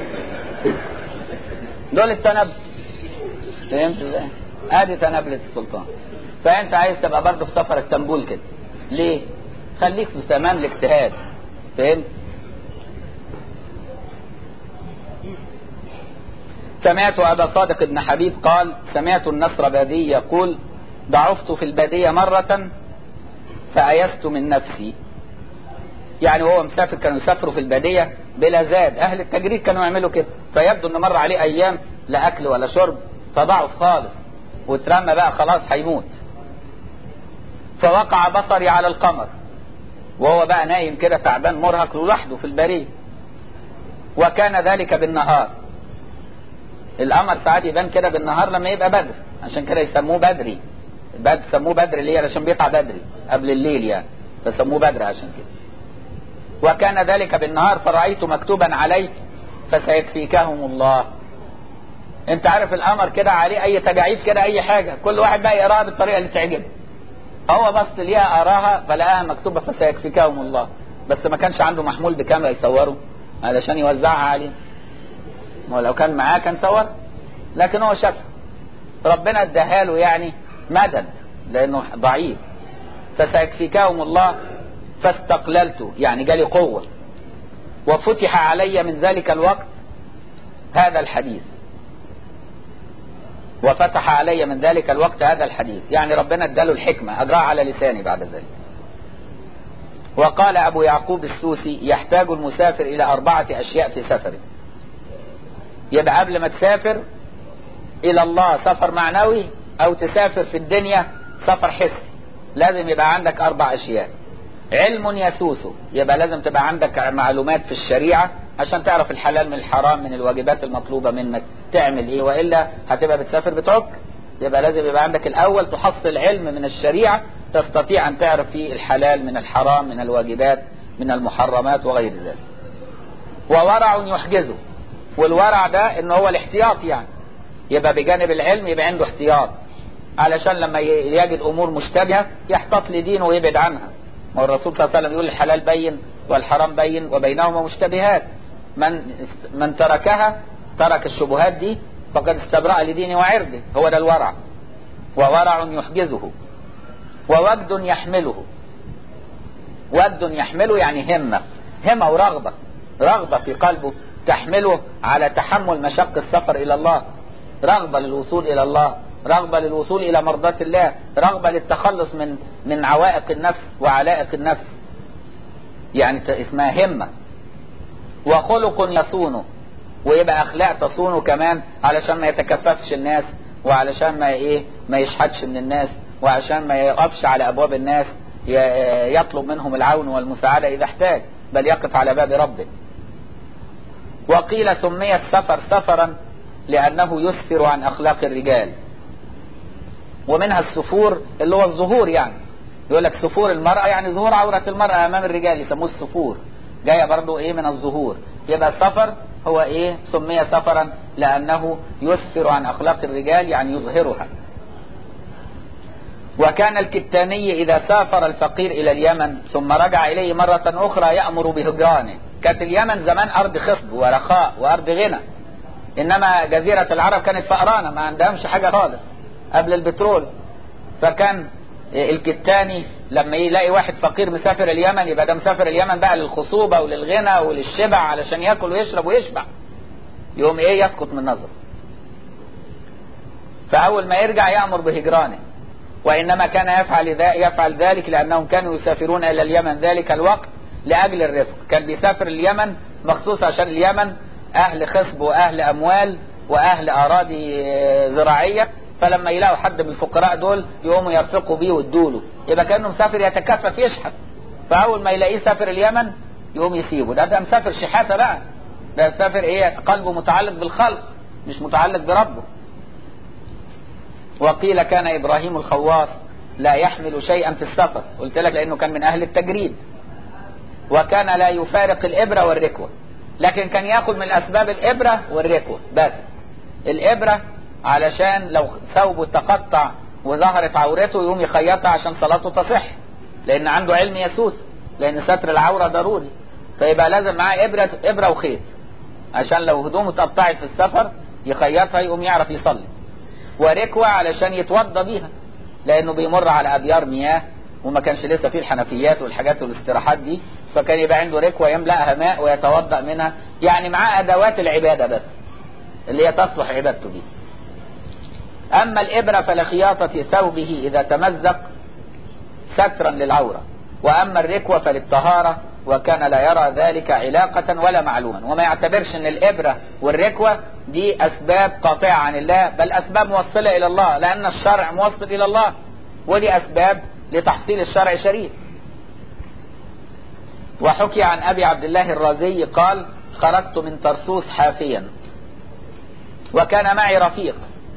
[SPEAKER 1] دول التنبل فهمت ازاي ادي تنبلة السلطان فانت عايز تبقى برضه في سفر التنبول كده ليه خليك في تمام الاجتهاد فهمت سمعت أبا صادق بن حبيب قال سمعت النصر بادي يقول ضعفت في البادية مرة فأيست من نفسي يعني وهو مسافر كانوا يسافروا في البادية بلا زاد أهل التجريد كانوا يعملوا كده فيبدو أن مر عليه أيام لا أكل ولا شرب فضعف خالص واترمى بقى خلاص هيموت فوقع بصري على القمر وهو بقى نايم كده تعبان مرهق لوحده في البرية وكان ذلك بالنهار القمر ساعات يبان كده بالنهار لما يبقى بدر عشان كده يسموه بدري بدر سموه بدر ليه علشان بيطلع بدري قبل الليل يعني فسموه بدر عشان كده وكان ذلك بالنهار فرأيت مكتوبا عليه فسيكفيكهم الله انت عارف القمر كده عليه اي تجاعيد كده اي حاجة كل واحد بقى يقراها بالطريقة اللي تعجبه هو بص ليها اراها فلقاها مكتوبة فسيكفيكهم الله بس ما كانش عنده محمول بكاميرا يصوره علشان يوزعها عليه ما لو كان معاه كان صور لكن هو شاف ربنا اداها له يعني مدد لانه ضعيف فسيكفيكهم الله فاستقللت يعني جالي قوة وفتح علي من ذلك الوقت هذا الحديث وفتح علي من ذلك الوقت هذا الحديث يعني ربنا اداله الحكمة اجراها على لساني بعد ذلك وقال ابو يعقوب السوسي يحتاج المسافر الى اربعة اشياء في سفره يبقى قبل ما تسافر الى الله سفر معنوي او تسافر في الدنيا سفر حسي لازم يبقى عندك اربع اشياء علم يسوس يبقى لازم تبقى عندك معلومات في الشريعة عشان تعرف الحلال من الحرام من الواجبات المطلوبة منك تعمل ايه وإلا هتبقى بتسافر بتعك يبقى لازم يبقى عندك الأول تحصل علم من الشريعة تستطيع أن تعرف فيه الحلال من الحرام من الواجبات من المحرمات وغير ذلك وورع يحجزه والورع ده ان هو الاحتياط يعني يبقى بجانب العلم يبقى عنده احتياط علشان لما يجد امور مشتبهه يحتاط لدينه ويبعد عنها ما الرسول صلى الله عليه وسلم يقول الحلال بين والحرام بين وبينهما مشتبهات من من تركها ترك الشبهات دي فقد استبرأ لدينه وعرضه هو ده الورع وورع يحجزه ووجد يحمله وجد يحمله يعني همة همة ورغبة رغبة في قلبه تحمله على تحمل مشق السفر إلى الله رغبة للوصول إلى الله رغبة للوصول إلى مرضاة الله رغبة للتخلص من من عوائق النفس وعلائق النفس يعني اسمها همة وخلق يصونه ويبقى أخلاق تصونه كمان علشان ما يتكففش الناس وعلشان ما إيه ما يشحتش من الناس وعشان ما يقفش على أبواب الناس يطلب منهم العون والمساعدة إذا احتاج بل يقف على باب ربه وقيل سمي السفر سفرا لأنه يسفر عن أخلاق الرجال ومنها السفور اللي هو الظهور يعني يقول لك سفور المرأة يعني ظهور عورة المرأة أمام الرجال يسموه السفور جاية برضو إيه من الظهور يبقى السفر هو إيه سمي سفرا لأنه يسفر عن أخلاق الرجال يعني يظهرها وكان الكتاني إذا سافر الفقير إلى اليمن ثم رجع إليه مرة أخرى يأمر بهجرانه كانت اليمن زمان أرض خصب ورخاء وأرض غنى إنما جزيرة العرب كانت فقرانة ما عندهمش حاجة خالص قبل البترول فكان الكتاني لما يلاقي واحد فقير مسافر اليمن يبقى ده مسافر اليمن بقى للخصوبة وللغنى وللشبع علشان ياكل ويشرب ويشبع يقوم ايه يسقط من نظره فأول ما يرجع يأمر بهجرانه وإنما كان يفعل يفعل ذلك لأنهم كانوا يسافرون إلى اليمن ذلك الوقت لأجل الرفق كان بيسافر اليمن مخصوص عشان اليمن أهل خصب وأهل أموال وأهل أراضي زراعية فلما يلاقوا حد من الفقراء دول يقوموا يرفقوا بيه ويدوله يبقى كانه مسافر يتكفف يشحت فاول ما يلاقيه سافر اليمن يقوم يسيبه ده ده مسافر شحاته بقى ده مسافر ايه قلبه متعلق بالخلق مش متعلق بربه وقيل كان ابراهيم الخواص لا يحمل شيئا في السفر قلت لك لانه كان من اهل التجريد وكان لا يفارق الابره والركوه لكن كان ياخد من الاسباب الابره والركوه بس الابره علشان لو ثوبه تقطع وظهرت عورته يقوم يخيطها عشان صلاته تصح لان عنده علم يسوس لان ستر العوره ضروري فيبقى لازم معاه ابره ابره وخيط عشان لو هدومه اتقطعت في السفر يخيطها يقوم يعرف يصلي وركوه علشان يتوضى بيها لانه بيمر على ابيار مياه وما كانش لسه فيه الحنفيات والحاجات والاستراحات دي فكان يبقى عنده ركوه يملاها ماء ويتوضا منها يعني معاه ادوات العباده بس اللي هي تصلح عبادته بيها أما الإبرة فلخياطة ثوبه إذا تمزق سترا للعورة وأما الركوة فللطهارة وكان لا يرى ذلك علاقة ولا معلوما وما يعتبرش أن الإبرة والركوة دي أسباب قاطعة عن الله بل أسباب موصلة إلى الله لأن الشرع موصل إلى الله ودي أسباب لتحصيل الشرع شريف وحكي عن أبي عبد الله الرازي قال خرجت من طرسوس حافيا وكان معي رفيق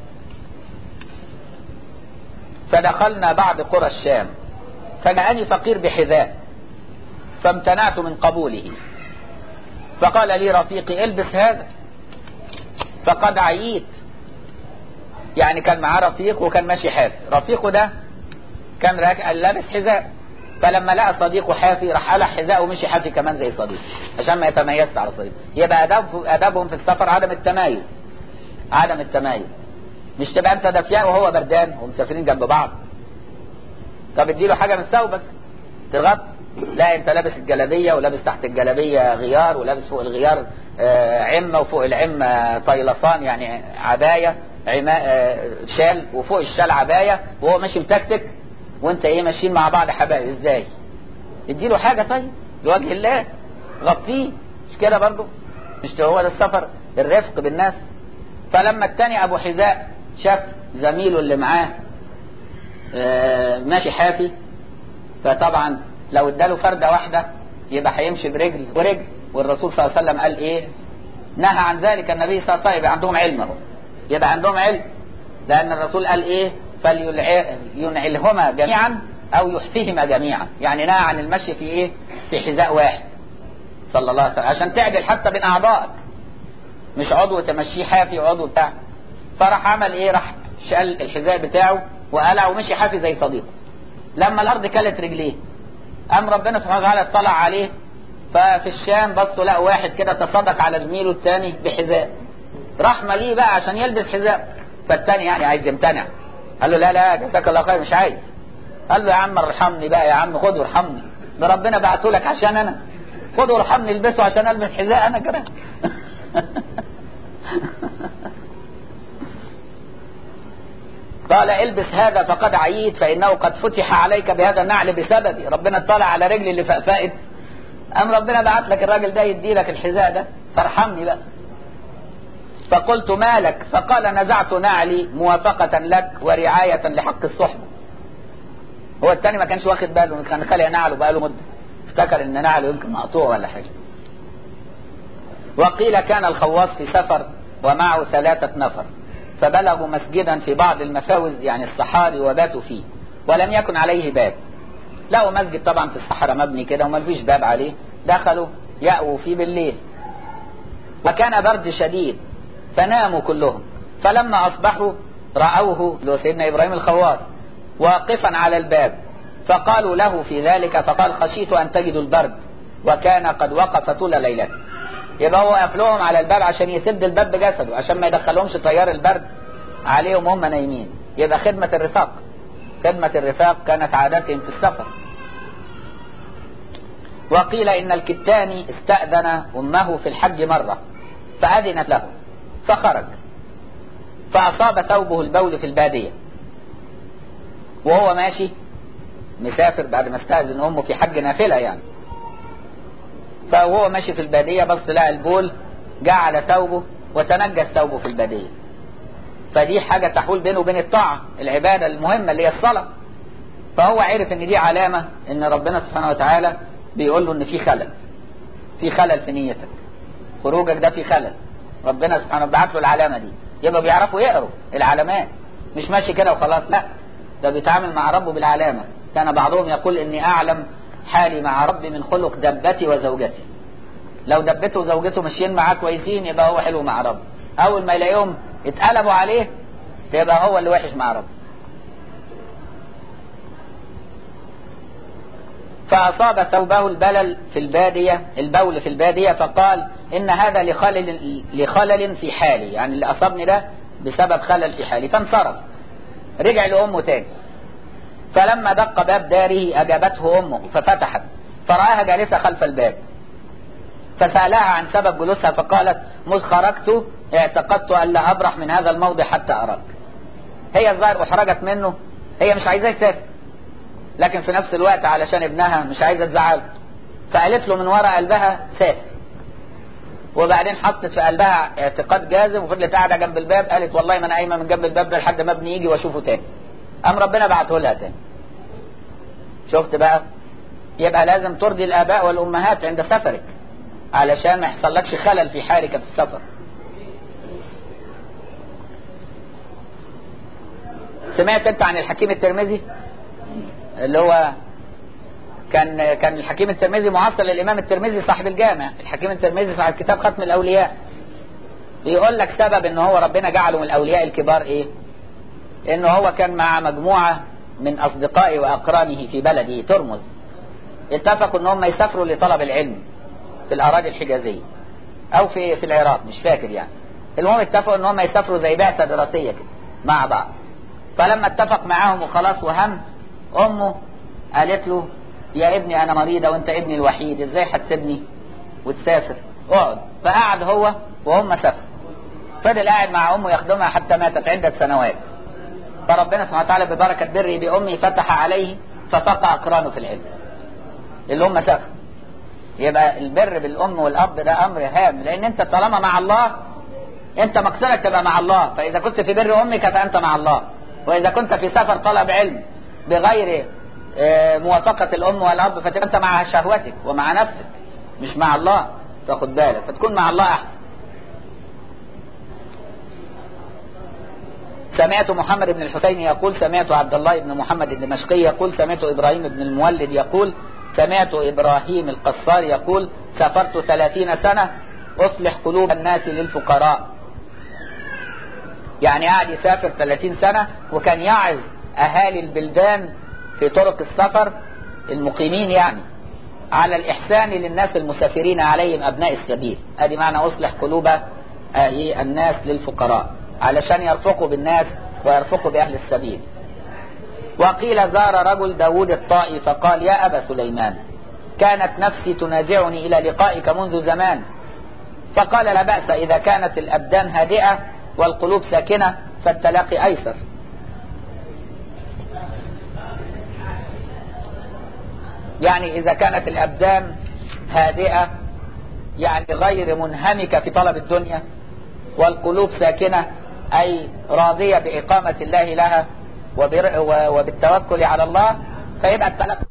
[SPEAKER 1] فدخلنا بعض قرى الشام فجاءني فقير بحذاء فامتنعت من قبوله فقال لي رفيقي البس هذا فقد عييت يعني كان معاه رفيق وكان ماشي حافي رفيقه ده كان لابس حذاء فلما لقى صديقه حافي راح قلع حذاء ومشي حافي كمان زي صديقه عشان ما يتميزش على صديقه يبقى أدب ادبهم في السفر عدم التمايز عدم التمايز مش تبقى انت دفيان وهو بردان ومسافرين جنب بعض طب اديله حاجه من ثوبك تغط لا انت لابس الجلابيه ولابس تحت الجلابيه غيار ولابس فوق الغيار آه عمه وفوق العمه طيلسان يعني عبايه عما آه شال وفوق الشال عبايه وهو ماشي متكتك وانت ايه ماشيين مع بعض حبايب ازاي اديله حاجه طيب لوجه الله غطيه مش كده برضه مش هو ده السفر الرفق بالناس فلما التاني ابو حذاء شاف زميله اللي معاه آه، ماشي حافي فطبعا لو اداله فردة واحدة يبقى هيمشي برجل ورجل والرسول صلى الله عليه وسلم قال ايه نهى عن ذلك النبي صلى الله عليه وسلم يبقى عندهم علم اهو يبقى عندهم علم لان الرسول قال ايه فلينعلهما جميعا او يحفيهما جميعا يعني نهى عن المشي في ايه في حذاء واحد صلى الله عليه وسلم عشان تعدل حتى بين اعضائك مش عضو تمشيه حافي وعضو بتاع فراح عمل ايه راح شال الحذاء بتاعه وقلع ومشي حافي زي صديقه لما الارض كلت رجليه قام ربنا سبحانه وتعالى اطلع عليه ففي الشام بصوا لقوا واحد كده تصدق على زميله الثاني بحذاء رحمة ليه بقى عشان يلبس حذاء فالثاني يعني عايز يمتنع قال له لا لا جزاك الله خير مش عايز قال له يا عم ارحمني بقى يا عم خد وارحمني ده ربنا بعته لك عشان انا خد وارحمني البسه عشان البس حذاء انا كمان قال البس هذا فقد عييت فانه قد فتح عليك بهذا النعل بسببي ربنا اطلع على رجلي اللي فقفقت قام ربنا بعت لك الراجل ده يدي لك الحذاء ده فارحمني بقى فقلت ما لك فقال نزعت نعلي موافقة لك ورعاية لحق الصحبة هو التاني ما كانش واخد باله كان خلع نعله بقاله مدة افتكر ان نعله يمكن مقطوع ولا حاجة وقيل كان الخواص في سفر ومعه ثلاثة نفر فبلغوا مسجدا في بعض المفاوز يعني الصحاري وباتوا فيه ولم يكن عليه باب لقوا مسجد طبعا في الصحراء مبني كده وما فيش باب عليه دخلوا يأووا فيه بالليل وكان برد شديد فناموا كلهم فلما أصبحوا رأوه لو سيدنا إبراهيم الخواص واقفا على الباب فقالوا له في ذلك فقال خشيت أن تجدوا البرد وكان قد وقف طول ليلته يبقى هو واقف لهم على الباب عشان يسد الباب بجسده عشان ما يدخلهمش تيار البرد عليهم وهم نايمين يبقى خدمة الرفاق خدمة الرفاق كانت عادتهم في السفر وقيل إن الكتاني استأذن أمه في الحج مرة فأذنت له فخرج فأصاب ثوبه البول في البادية وهو ماشي مسافر بعد ما استأذن أمه في حج نافلة يعني فهو ماشي في البادية بص لقى البول جاء على ثوبه وتنجس ثوبه في البادية فدي حاجة تحول بينه وبين الطاعة العبادة المهمة اللي هي الصلاة فهو عرف ان دي علامة ان ربنا سبحانه وتعالى بيقول له ان في خلل في خلل في نيتك خروجك ده في خلل ربنا سبحانه بعت له العلامة دي يبقى بيعرفوا يقروا العلامات مش ماشي كده وخلاص لا ده بيتعامل مع ربه بالعلامة كان بعضهم يقول اني اعلم حالي مع ربي من خلق دبتي وزوجتي لو دبته وزوجته ماشيين معاه كويسين يبقى هو حلو مع ربه اول ما يلاقيهم اتقلبوا عليه يبقى هو اللي وحش مع ربه فأصاب ثوبه البلل في البادية البول في البادية فقال إن هذا لخلل لخلل في حالي يعني اللي أصابني ده بسبب خلل في حالي فانصرف رجع لأمه تاني فلما دق باب داره أجابته أمه ففتحت فرآها جالسة خلف الباب فسألها عن سبب جلوسها فقالت مذ خرجت اعتقدت أن لا أبرح من هذا الموضع حتى أراك هي الظاهر أحرجت منه هي مش عايزاه يسافر لكن في نفس الوقت علشان ابنها مش عايزة تزعله فقالت له من وراء قلبها سافر وبعدين حطت في قلبها اعتقاد جازم وفضلت قاعدة جنب الباب قالت والله ما انا قايمة من جنب الباب ده لحد ما ابني يجي واشوفه تاني قام ربنا بعته لها تاني شفت بقى يبقى لازم ترضي الاباء والامهات عند سفرك علشان ما يحصلكش خلل في حالك في السفر سمعت انت عن الحكيم الترمذي اللي هو كان كان الحكيم الترمذي معاصر للامام الترمذي صاحب الجامع الحكيم الترمذي صاحب كتاب ختم الاولياء بيقول لك سبب ان هو ربنا جعله من الاولياء الكبار ايه انه هو كان مع مجموعة من اصدقائه واقرانه في بلده ترمز اتفقوا ان هم يسافروا لطلب العلم في الاراضي الحجازية او في في العراق مش فاكر يعني المهم اتفقوا ان هم يسافروا زي بعثة دراسية كده مع بعض فلما اتفق معاهم وخلاص وهم امه قالت له يا ابني انا مريضة وانت ابني الوحيد ازاي هتسيبني وتسافر اقعد فقعد هو وهم سافروا فضل قاعد مع امه يخدمها حتى ماتت عدة سنوات فربنا سبحانه وتعالى ببركة بره بأمه فتح عليه ففقع أقرانه في العلم اللي هم سافروا يبقى البر بالأم والأب ده أمر هام لأن أنت طالما مع الله أنت مقصدك تبقى مع الله فإذا كنت في بر أمك فأنت مع الله وإذا كنت في سفر طلب علم بغير آه، موافقة الأم والأب فتبقى أنت مع شهوتك ومع نفسك مش مع الله تاخد بالك فتكون مع الله أحسن سمعت محمد بن الحسين يقول سمعت عبد الله بن محمد الدمشقي يقول سمعت إبراهيم بن المولد يقول سمعت إبراهيم القصار يقول سافرت ثلاثين سنة أصلح قلوب الناس للفقراء يعني قاعد يسافر 30 سنة وكان يعظ أهالي البلدان في طرق السفر المقيمين يعني على الإحسان للناس المسافرين عليهم أبناء السبيل أدي معنى أصلح قلوب آه، إيه، الناس للفقراء علشان يرفقوا بالناس ويرفقوا بأهل السبيل وقيل زار رجل داود الطائي فقال يا أبا سليمان كانت نفسي تنازعني إلى لقائك منذ زمان فقال لا بأس إذا كانت الأبدان هادئة والقلوب ساكنة فالتلاقي أيسر يعني إذا كانت الأبدان هادئة يعني غير منهمكة في طلب الدنيا والقلوب ساكنة أي راضية بإقامة الله لها وبر- و- وبالتوكل على الله فيبقى التلقي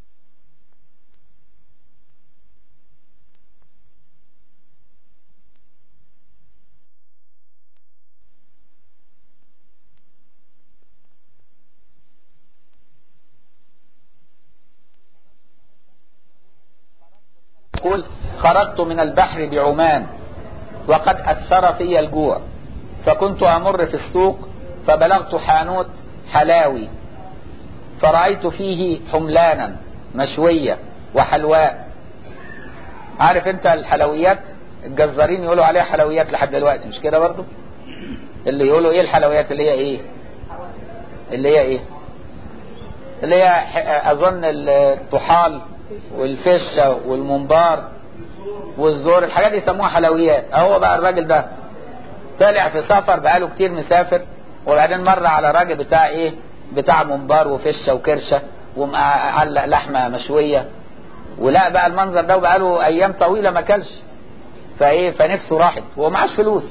[SPEAKER 1] يقول خرجت من البحر بعمان وقد أثر في الجوع فكنت أمر في السوق فبلغت حانوت حلاوي فرأيت فيه حملانا مشوية وحلواء عارف انت الحلويات الجزارين يقولوا عليها حلويات لحد دلوقتي مش كده برضو اللي يقولوا ايه الحلويات اللي هي ايه اللي هي ايه اللي هي ح- اظن الطحال والفشه والمنبار والزور الحاجات دي يسموها حلويات اهو بقى الراجل ده طلع في سفر بقاله كتير مسافر وبعدين مر على راجل بتاع ايه بتاع منبار وفشه وكرشه ومعلق لحمه مشويه ولا بقى المنظر ده وبقاله ايام طويله ما كلش فايه فنفسه راحت وهو معاش فلوس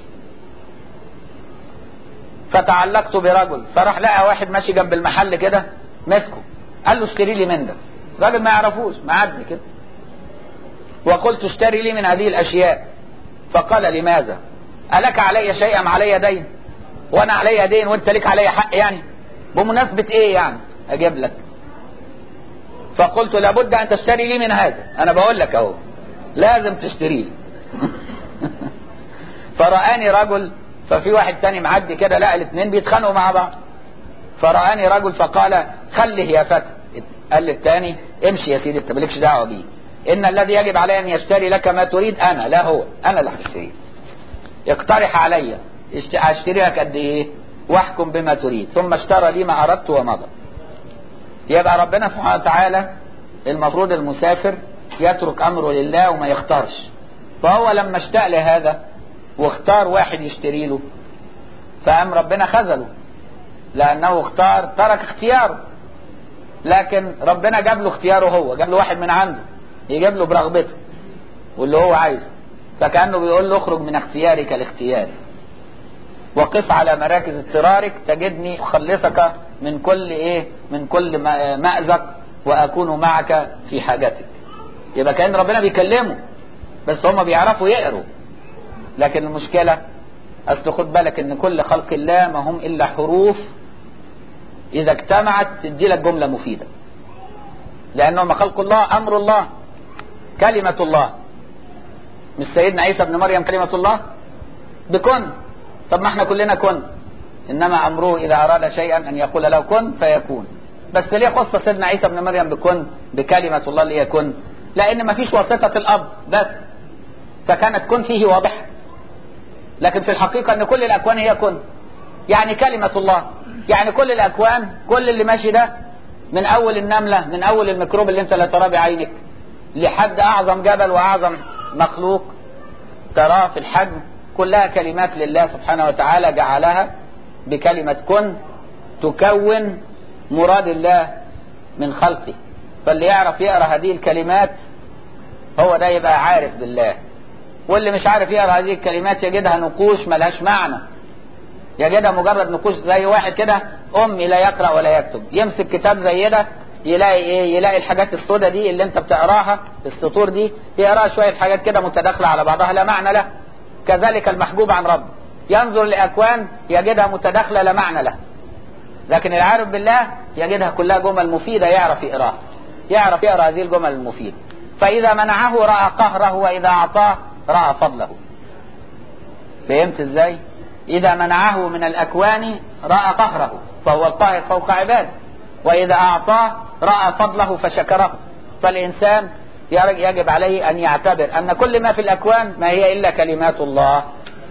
[SPEAKER 1] فتعلقت برجل فراح لقى واحد ماشي جنب المحل كده مسكه قال له اشتري لي من ده راجل ما يعرفوش معدي كده وقلت اشتري لي من هذه الاشياء فقال لماذا ألك علي شيء أم علي دين وانا علي دين وانت لك علي حق يعني بمناسبة ايه يعني اجيب لك فقلت لابد ان تشتري لي من هذا انا بقول لك اهو لازم تشتري لي فرآني رجل ففي واحد تاني معدي كده لقى الاثنين بيتخانقوا مع بعض فرآني رجل فقال خله يا فتى قال للتاني امشي يا سيدي انت مالكش دعوه بيه ان الذي يجب علي ان يشتري لك ما تريد انا لا هو انا اللي هشتريه اقترح علي اشت- اشتري لك قد ايه واحكم بما تريد ثم اشترى لي ما اردت ومضى يبقى ربنا سبحانه وتعالى المفروض المسافر يترك امره لله وما يختارش فهو لما اشتاق لهذا واختار واحد يشتري له فقام ربنا خذله لانه اختار ترك اختياره لكن ربنا جاب له اختياره هو جاب له واحد من عنده يجيب له برغبته واللي هو عايزه فكانه بيقول له اخرج من اختيارك لاختياري وقف على مراكز اضطرارك تجدني اخلصك من كل ايه من كل ما- مأزق واكون معك في حاجتك يبقى كان ربنا بيكلمه بس هم بيعرفوا يقروا لكن المشكلة اصل خد بالك ان كل خلق الله ما هم الا حروف اذا اجتمعت تدي لك جملة مفيدة لانهم خلق الله امر الله كلمة الله مش سيدنا عيسى ابن مريم كلمة الله بكن طب ما احنا كلنا كن انما امره اذا اراد شيئا ان يقول له كن فيكون بس ليه خص سيدنا عيسى ابن مريم بكن بكلمة الله اللي هي كن لان ما فيش واسطة الاب بس فكانت كن فيه واضحة لكن في الحقيقة ان كل الاكوان هي كن يعني كلمة الله يعني كل الاكوان كل اللي ماشي ده من اول النملة من اول الميكروب اللي انت لا تراه بعينك لحد اعظم جبل واعظم مخلوق تراه في الحجم كلها كلمات لله سبحانه وتعالى جعلها بكلمة كن تكون مراد الله من خلقه فاللي يعرف يقرأ هذه الكلمات هو ده يبقى عارف بالله واللي مش عارف يقرأ هذه الكلمات يجدها نقوش ملهاش معنى يجدها مجرد نقوش زي واحد كده امي لا يقرا ولا يكتب يمسك كتاب زي ده يلاقي ايه يلاقي الحاجات السوداء دي اللي انت بتقراها السطور دي يقراها شويه حاجات كده متداخله على بعضها لا معنى له كذلك المحجوب عن ربه ينظر لاكوان يجدها متداخله لا معنى لها لكن العارف بالله يجدها كلها جمل مفيده يعرف يقراها يعرف يقرا هذه الجمل المفيده فاذا منعه راى قهره واذا اعطاه راى فضله فهمت ازاي اذا منعه من الاكوان راى قهره فهو القاهر فوق عباده واذا اعطاه راى فضله فشكره فالانسان يجب عليه ان يعتبر ان كل ما في الاكوان ما هي الا كلمات الله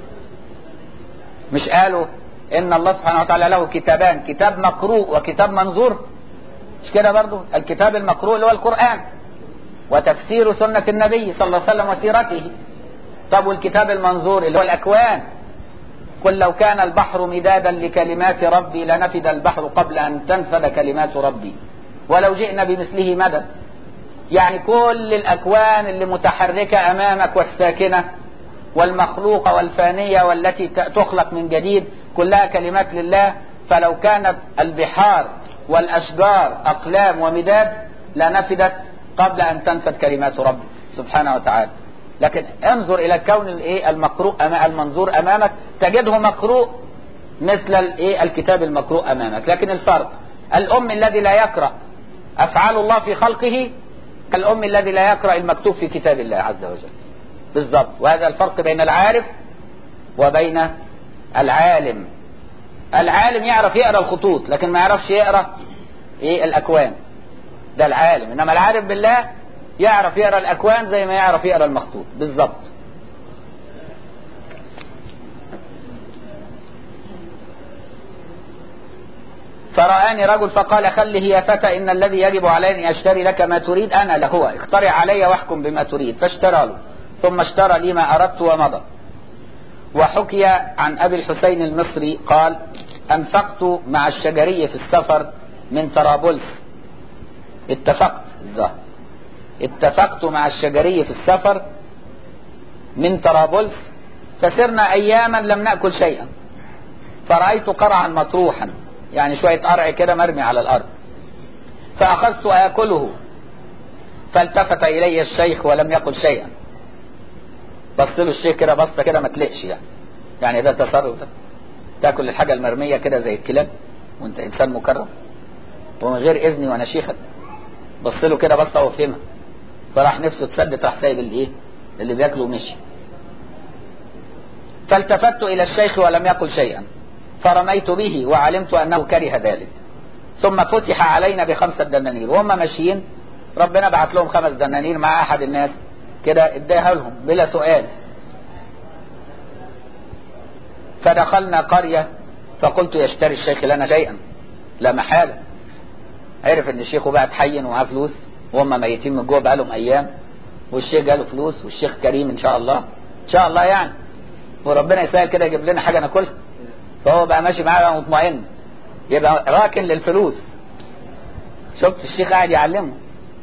[SPEAKER 1] مش قالوا ان الله سبحانه وتعالى له كتابان كتاب مقروء وكتاب منظور مش كده برضو الكتاب المقروء اللي هو القرآن وتفسير سنة النبي صلى الله عليه وسلم وسيرته طب والكتاب المنظور اللي هو الأكوان قل لو كان البحر مدادا لكلمات ربي لنفد البحر قبل أن تنفد كلمات ربي ولو جئنا بمثله مدد يعني كل الأكوان اللي متحركة أمامك والساكنة والمخلوقة والفانية والتي تخلق من جديد كلها كلمات لله فلو كانت البحار والأشجار أقلام ومداد لنفدت قبل أن تنفد كلمات ربي سبحانه وتعالى لكن انظر إلى الكون الايه المقروء المنظور أمامك تجده مقروء مثل الايه الكتاب المقروء أمامك لكن الفرق الأم الذي لا يقرأ أفعال الله في خلقه كالأم الذي لا يقرأ المكتوب في كتاب الله عز وجل بالضبط وهذا الفرق بين العارف وبين العالم العالم يعرف يقرا الخطوط لكن ما يعرفش يقرا ايه الاكوان ده العالم انما العارف بالله يعرف يقرا الاكوان زي ما يعرف يقرا المخطوط بالظبط فرآني رجل فقال خله يا فتى إن الذي يجب علي أن أشتري لك ما تريد أنا لهو اخترع علي واحكم بما تريد فاشترى له ثم اشترى لي ما أردت ومضى وحكي عن أبي الحسين المصري قال أنفقت مع الشجري في السفر من طرابلس اتفقت الظاهر اتفقت مع الشجري في السفر من طرابلس فسرنا أياما لم نأكل شيئا فرأيت قرعا مطروحا يعني شوية قرع كده مرمي على الأرض فأخذت آكله فالتفت إلي الشيخ ولم يقل شيئا بص له الشيخ كده بصة كده ما تلقش يعني يعني ده تصرف ده تاكل الحاجة المرمية كده زي الكلاب وانت انسان مكرم ومن غير اذني وانا شيخك بص له كده بصة وفهمها فراح نفسه تسدد راح سايب الايه اللي بياكله ومشي فالتفت الى الشيخ ولم يقل شيئا فرميت به وعلمت انه كره ذلك ثم فتح علينا بخمسة دنانير وهم ماشيين ربنا بعت لهم خمس دنانير مع احد الناس كده اداها لهم بلا سؤال فدخلنا قرية فقلت يشتري الشيخ لنا شيئا لا محالة عرف ان الشيخ بقى تحين ومعاه فلوس وهم ميتين من جوه بقالهم ايام والشيخ جاله فلوس والشيخ كريم ان شاء الله ان شاء الله يعني وربنا يسهل كده يجيب لنا حاجه ناكلها فهو بقى ماشي معاه بقى مطمئن يبقى راكن للفلوس شفت الشيخ قاعد يعلمه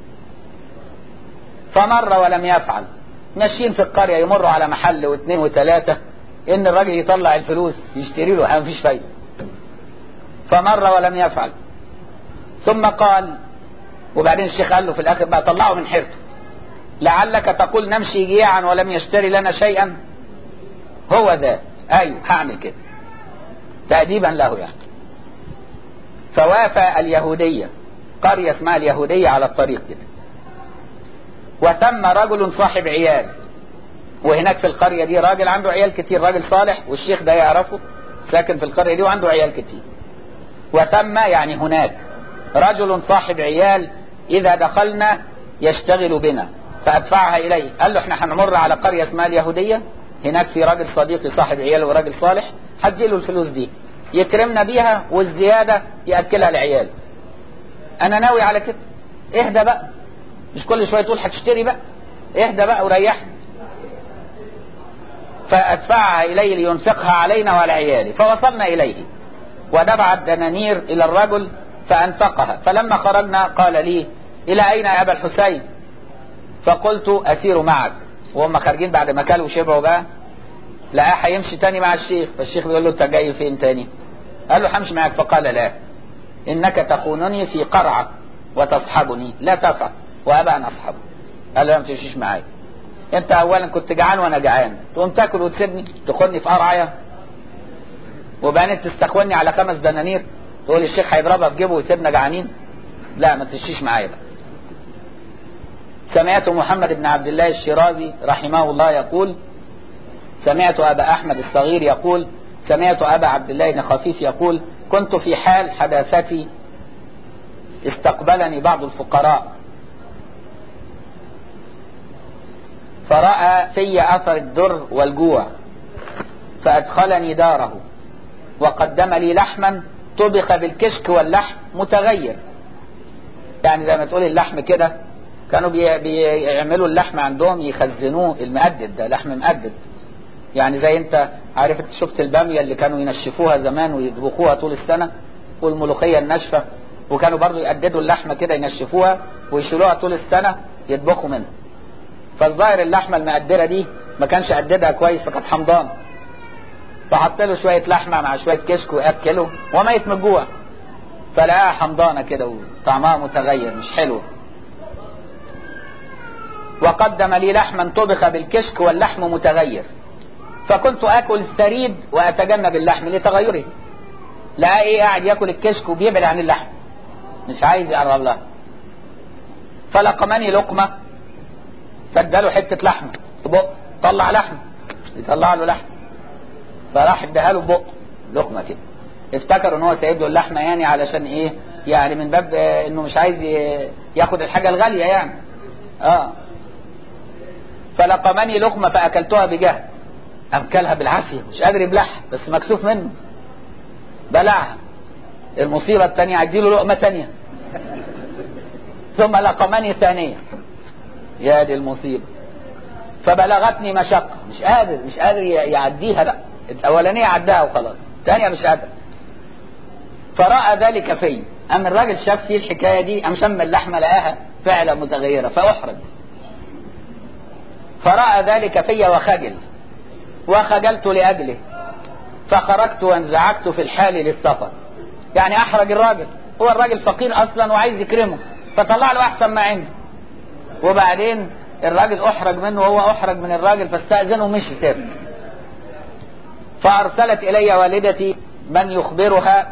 [SPEAKER 1] فمر ولم يفعل ماشيين في القرية يمروا على محل واثنين وثلاثة ان الراجل يطلع الفلوس يشتري له ما فيش فايدة فمر ولم يفعل ثم قال وبعدين الشيخ قال له في الاخر بقى طلعه من حيرته لعلك تقول نمشي جياعا ولم يشتري لنا شيئا هو ذا ايوه هعمل كده تأديبا له يعني فوافى اليهودية قرية اسمها اليهودية على الطريق كده وتم رجل صاحب عيال وهناك في القرية دي راجل عنده عيال كتير راجل صالح والشيخ ده يعرفه ساكن في القرية دي وعنده عيال كتير وتم يعني هناك رجل صاحب عيال إذا دخلنا يشتغل بنا فأدفعها إليه قال له احنا هنمر على قرية اسمها اليهودية هناك في راجل صديقي صاحب عيال وراجل صالح هديله الفلوس دي يكرمنا بيها والزيادة يأكلها لعياله أنا ناوي على كده اهدى بقى مش كل شوية تقول هتشتري بقى اهدى بقى وريحني فأدفعها إليه لينفقها علينا وعلى عيالي فوصلنا إليه ودفع الدنانير إلى الرجل فأنفقها فلما خرجنا قال لي إلى أين يا أبا الحسين فقلت أسير معك وهم خارجين بعد ما كلوا وشبعوا بقى لقاه هيمشي تاني مع الشيخ فالشيخ بيقول له انت جاي فين تاني قال له همشي معاك فقال لا انك تخونني في قرعه وتصحبني لا تفعل وابى ان اصحبه قال له ما تمشيش معايا انت اولا كنت جعان وانا جعان تقوم تاكل وتسيبني تاخدني في قرعه وبعدين تستخوني على خمس دنانير تقول الشيخ هيضربها في جيبه ويسيبنا جعانين لا ما تمشيش معايا بقى سمعت محمد بن عبد الله الشيرازي رحمه الله يقول سمعت أبا أحمد الصغير يقول سمعت أبا عبد الله بن خفيف يقول كنت في حال حداثتي استقبلني بعض الفقراء فرأى في أثر الدر والجوع فأدخلني داره وقدم لي لحما طبخ بالكشك واللحم متغير يعني زي ما تقول اللحم كده كانوا بي بيعملوا اللحم عندهم يخزنوه المقدد ده لحم مقدد يعني زي انت عارف انت شفت الباميه اللي كانوا ينشفوها زمان ويطبخوها طول السنه والملوخيه الناشفه وكانوا برضو يقددوا اللحمه كده ينشفوها ويشيلوها طول السنه يطبخوا منها فالظاهر اللحمه المقدره دي ما كانش قددها كويس فكانت حمضان فحط له شويه لحمه مع شويه كشك واكله وميت من الجوع فلقاها حمضانه كده وطعمها متغير مش حلو وقدم لي لحما طبخ بالكشك واللحم متغير فكنت اكل الثريد واتجنب اللحم لتغيره لا ايه قاعد ياكل الكشك وبيبعد عن اللحم مش عايز يقرب لها فلقمني لقمه فاداله حته لحم بق طلع لحم يطلع له لحم فراح اداها له بق لقمه كده افتكر ان هو سايب له اللحمه يعني علشان ايه يعني من باب انه مش عايز ياخد الحاجه الغاليه يعني اه فلقمني لقمه فاكلتها بجهد أكلها بالعافية مش قادر يبلعها بس مكسوف منه بلعها المصيبة الثانية اديله لقمة ثانية ثم لقمني ثانية يا دي المصيبة فبلغتني مشقة مش قادر مش قادر يعديها بقى الأولانية عداها وخلاص الثانية مش قادر فرأى ذلك في أم الراجل شاف فيه الحكاية دي أم شم اللحمة لقاها فعلا متغيرة فأحرج فرأى ذلك في وخجل وخجلت لأجله فخرجت وانزعجت في الحال للسفر يعني أحرج الراجل هو الراجل فقير أصلا وعايز يكرمه فطلع له أحسن ما عنده وبعدين الراجل أحرج منه وهو أحرج من الراجل فاستأذنه ومشي ساب فأرسلت إلي والدتي من يخبرها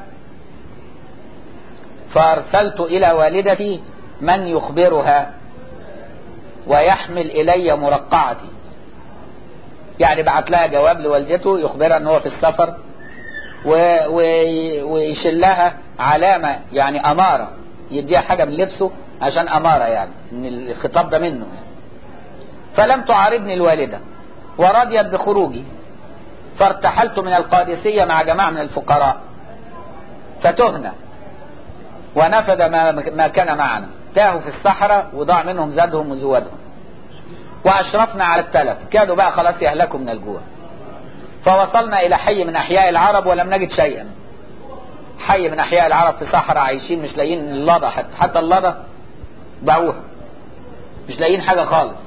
[SPEAKER 1] فأرسلت إلى والدتي من يخبرها ويحمل إلي مرقعتي يعني بعت لها جواب لوالدته يخبرها ان هو في السفر و... و... ويشيل لها علامة يعني أمارة يديها حاجة من لبسه عشان أمارة يعني ان الخطاب ده منه يعني. فلم تعارضني الوالدة ورضيت بخروجي فارتحلت من القادسية مع جماعة من الفقراء فتهنا ونفد ما, ما كان معنا تاهوا في الصحراء وضاع منهم زادهم وزودهم وأشرفنا على التلف كادوا بقى خلاص يهلكوا من الجوع فوصلنا إلى حي من أحياء العرب ولم نجد شيئا حي من أحياء العرب في صحراء عايشين مش لاقيين اللضة حتى, حتى اللضة باعوها مش لاقيين حاجة خالص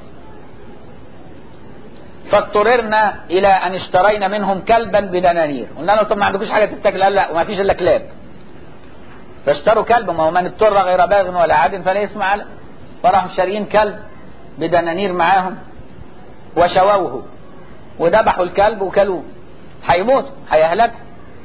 [SPEAKER 1] فاضطررنا إلى أن اشترينا منهم كلبا بدنانير قلنا له طب ما عندكوش حاجة تتاكل قال لا وما فيش إلا كلاب فاشتروا كلب ما هو من اضطر غير باغ ولا عاد فلا يسمع عليه فراحوا شاريين كلب بدنانير معاهم وشووه وذبحوا الكلب وكلوه هيموت هيهلكوا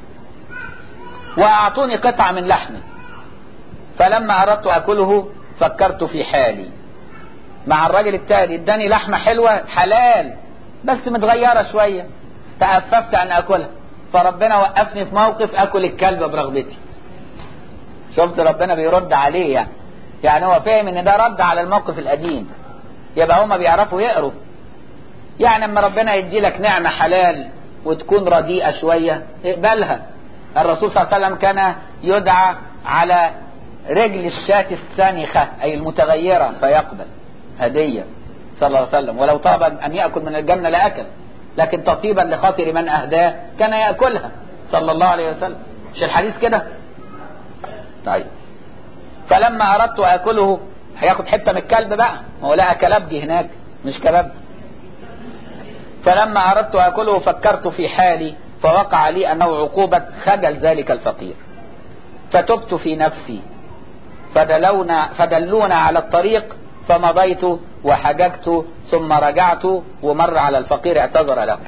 [SPEAKER 1] واعطوني قطعة من لحمه فلما اردت اكله فكرت في حالي مع الراجل التاني اداني لحمة حلوة حلال بس متغيرة شوية تأففت ان اكلها فربنا وقفني في موقف اكل الكلب برغبتي شفت ربنا بيرد عليه يعني يعني هو فاهم ان ده رد على الموقف القديم يبقى هما بيعرفوا يقروا يعني اما ربنا يدي لك نعمة حلال وتكون رديئة شوية اقبلها الرسول صلى الله عليه وسلم كان يدعى على رجل الشاة السانخة أي المتغيرة فيقبل هدية صلى الله عليه وسلم ولو طاب أن يأكل من الجنة لأكل لكن تطيبا لخاطر من أهداه كان يأكلها صلى الله عليه وسلم مش الحديث كده طيب فلما أردت أكله هياخد حتة من الكلب بقى ما هو لقى كلبجي هناك مش كلب فلما أردت أكله فكرت في حالي فوقع لي أنه عقوبة خجل ذلك الفقير فتبت في نفسي فدلونا فدلونا على الطريق فمضيت وحججت ثم رجعت ومر على الفقير اعتذر له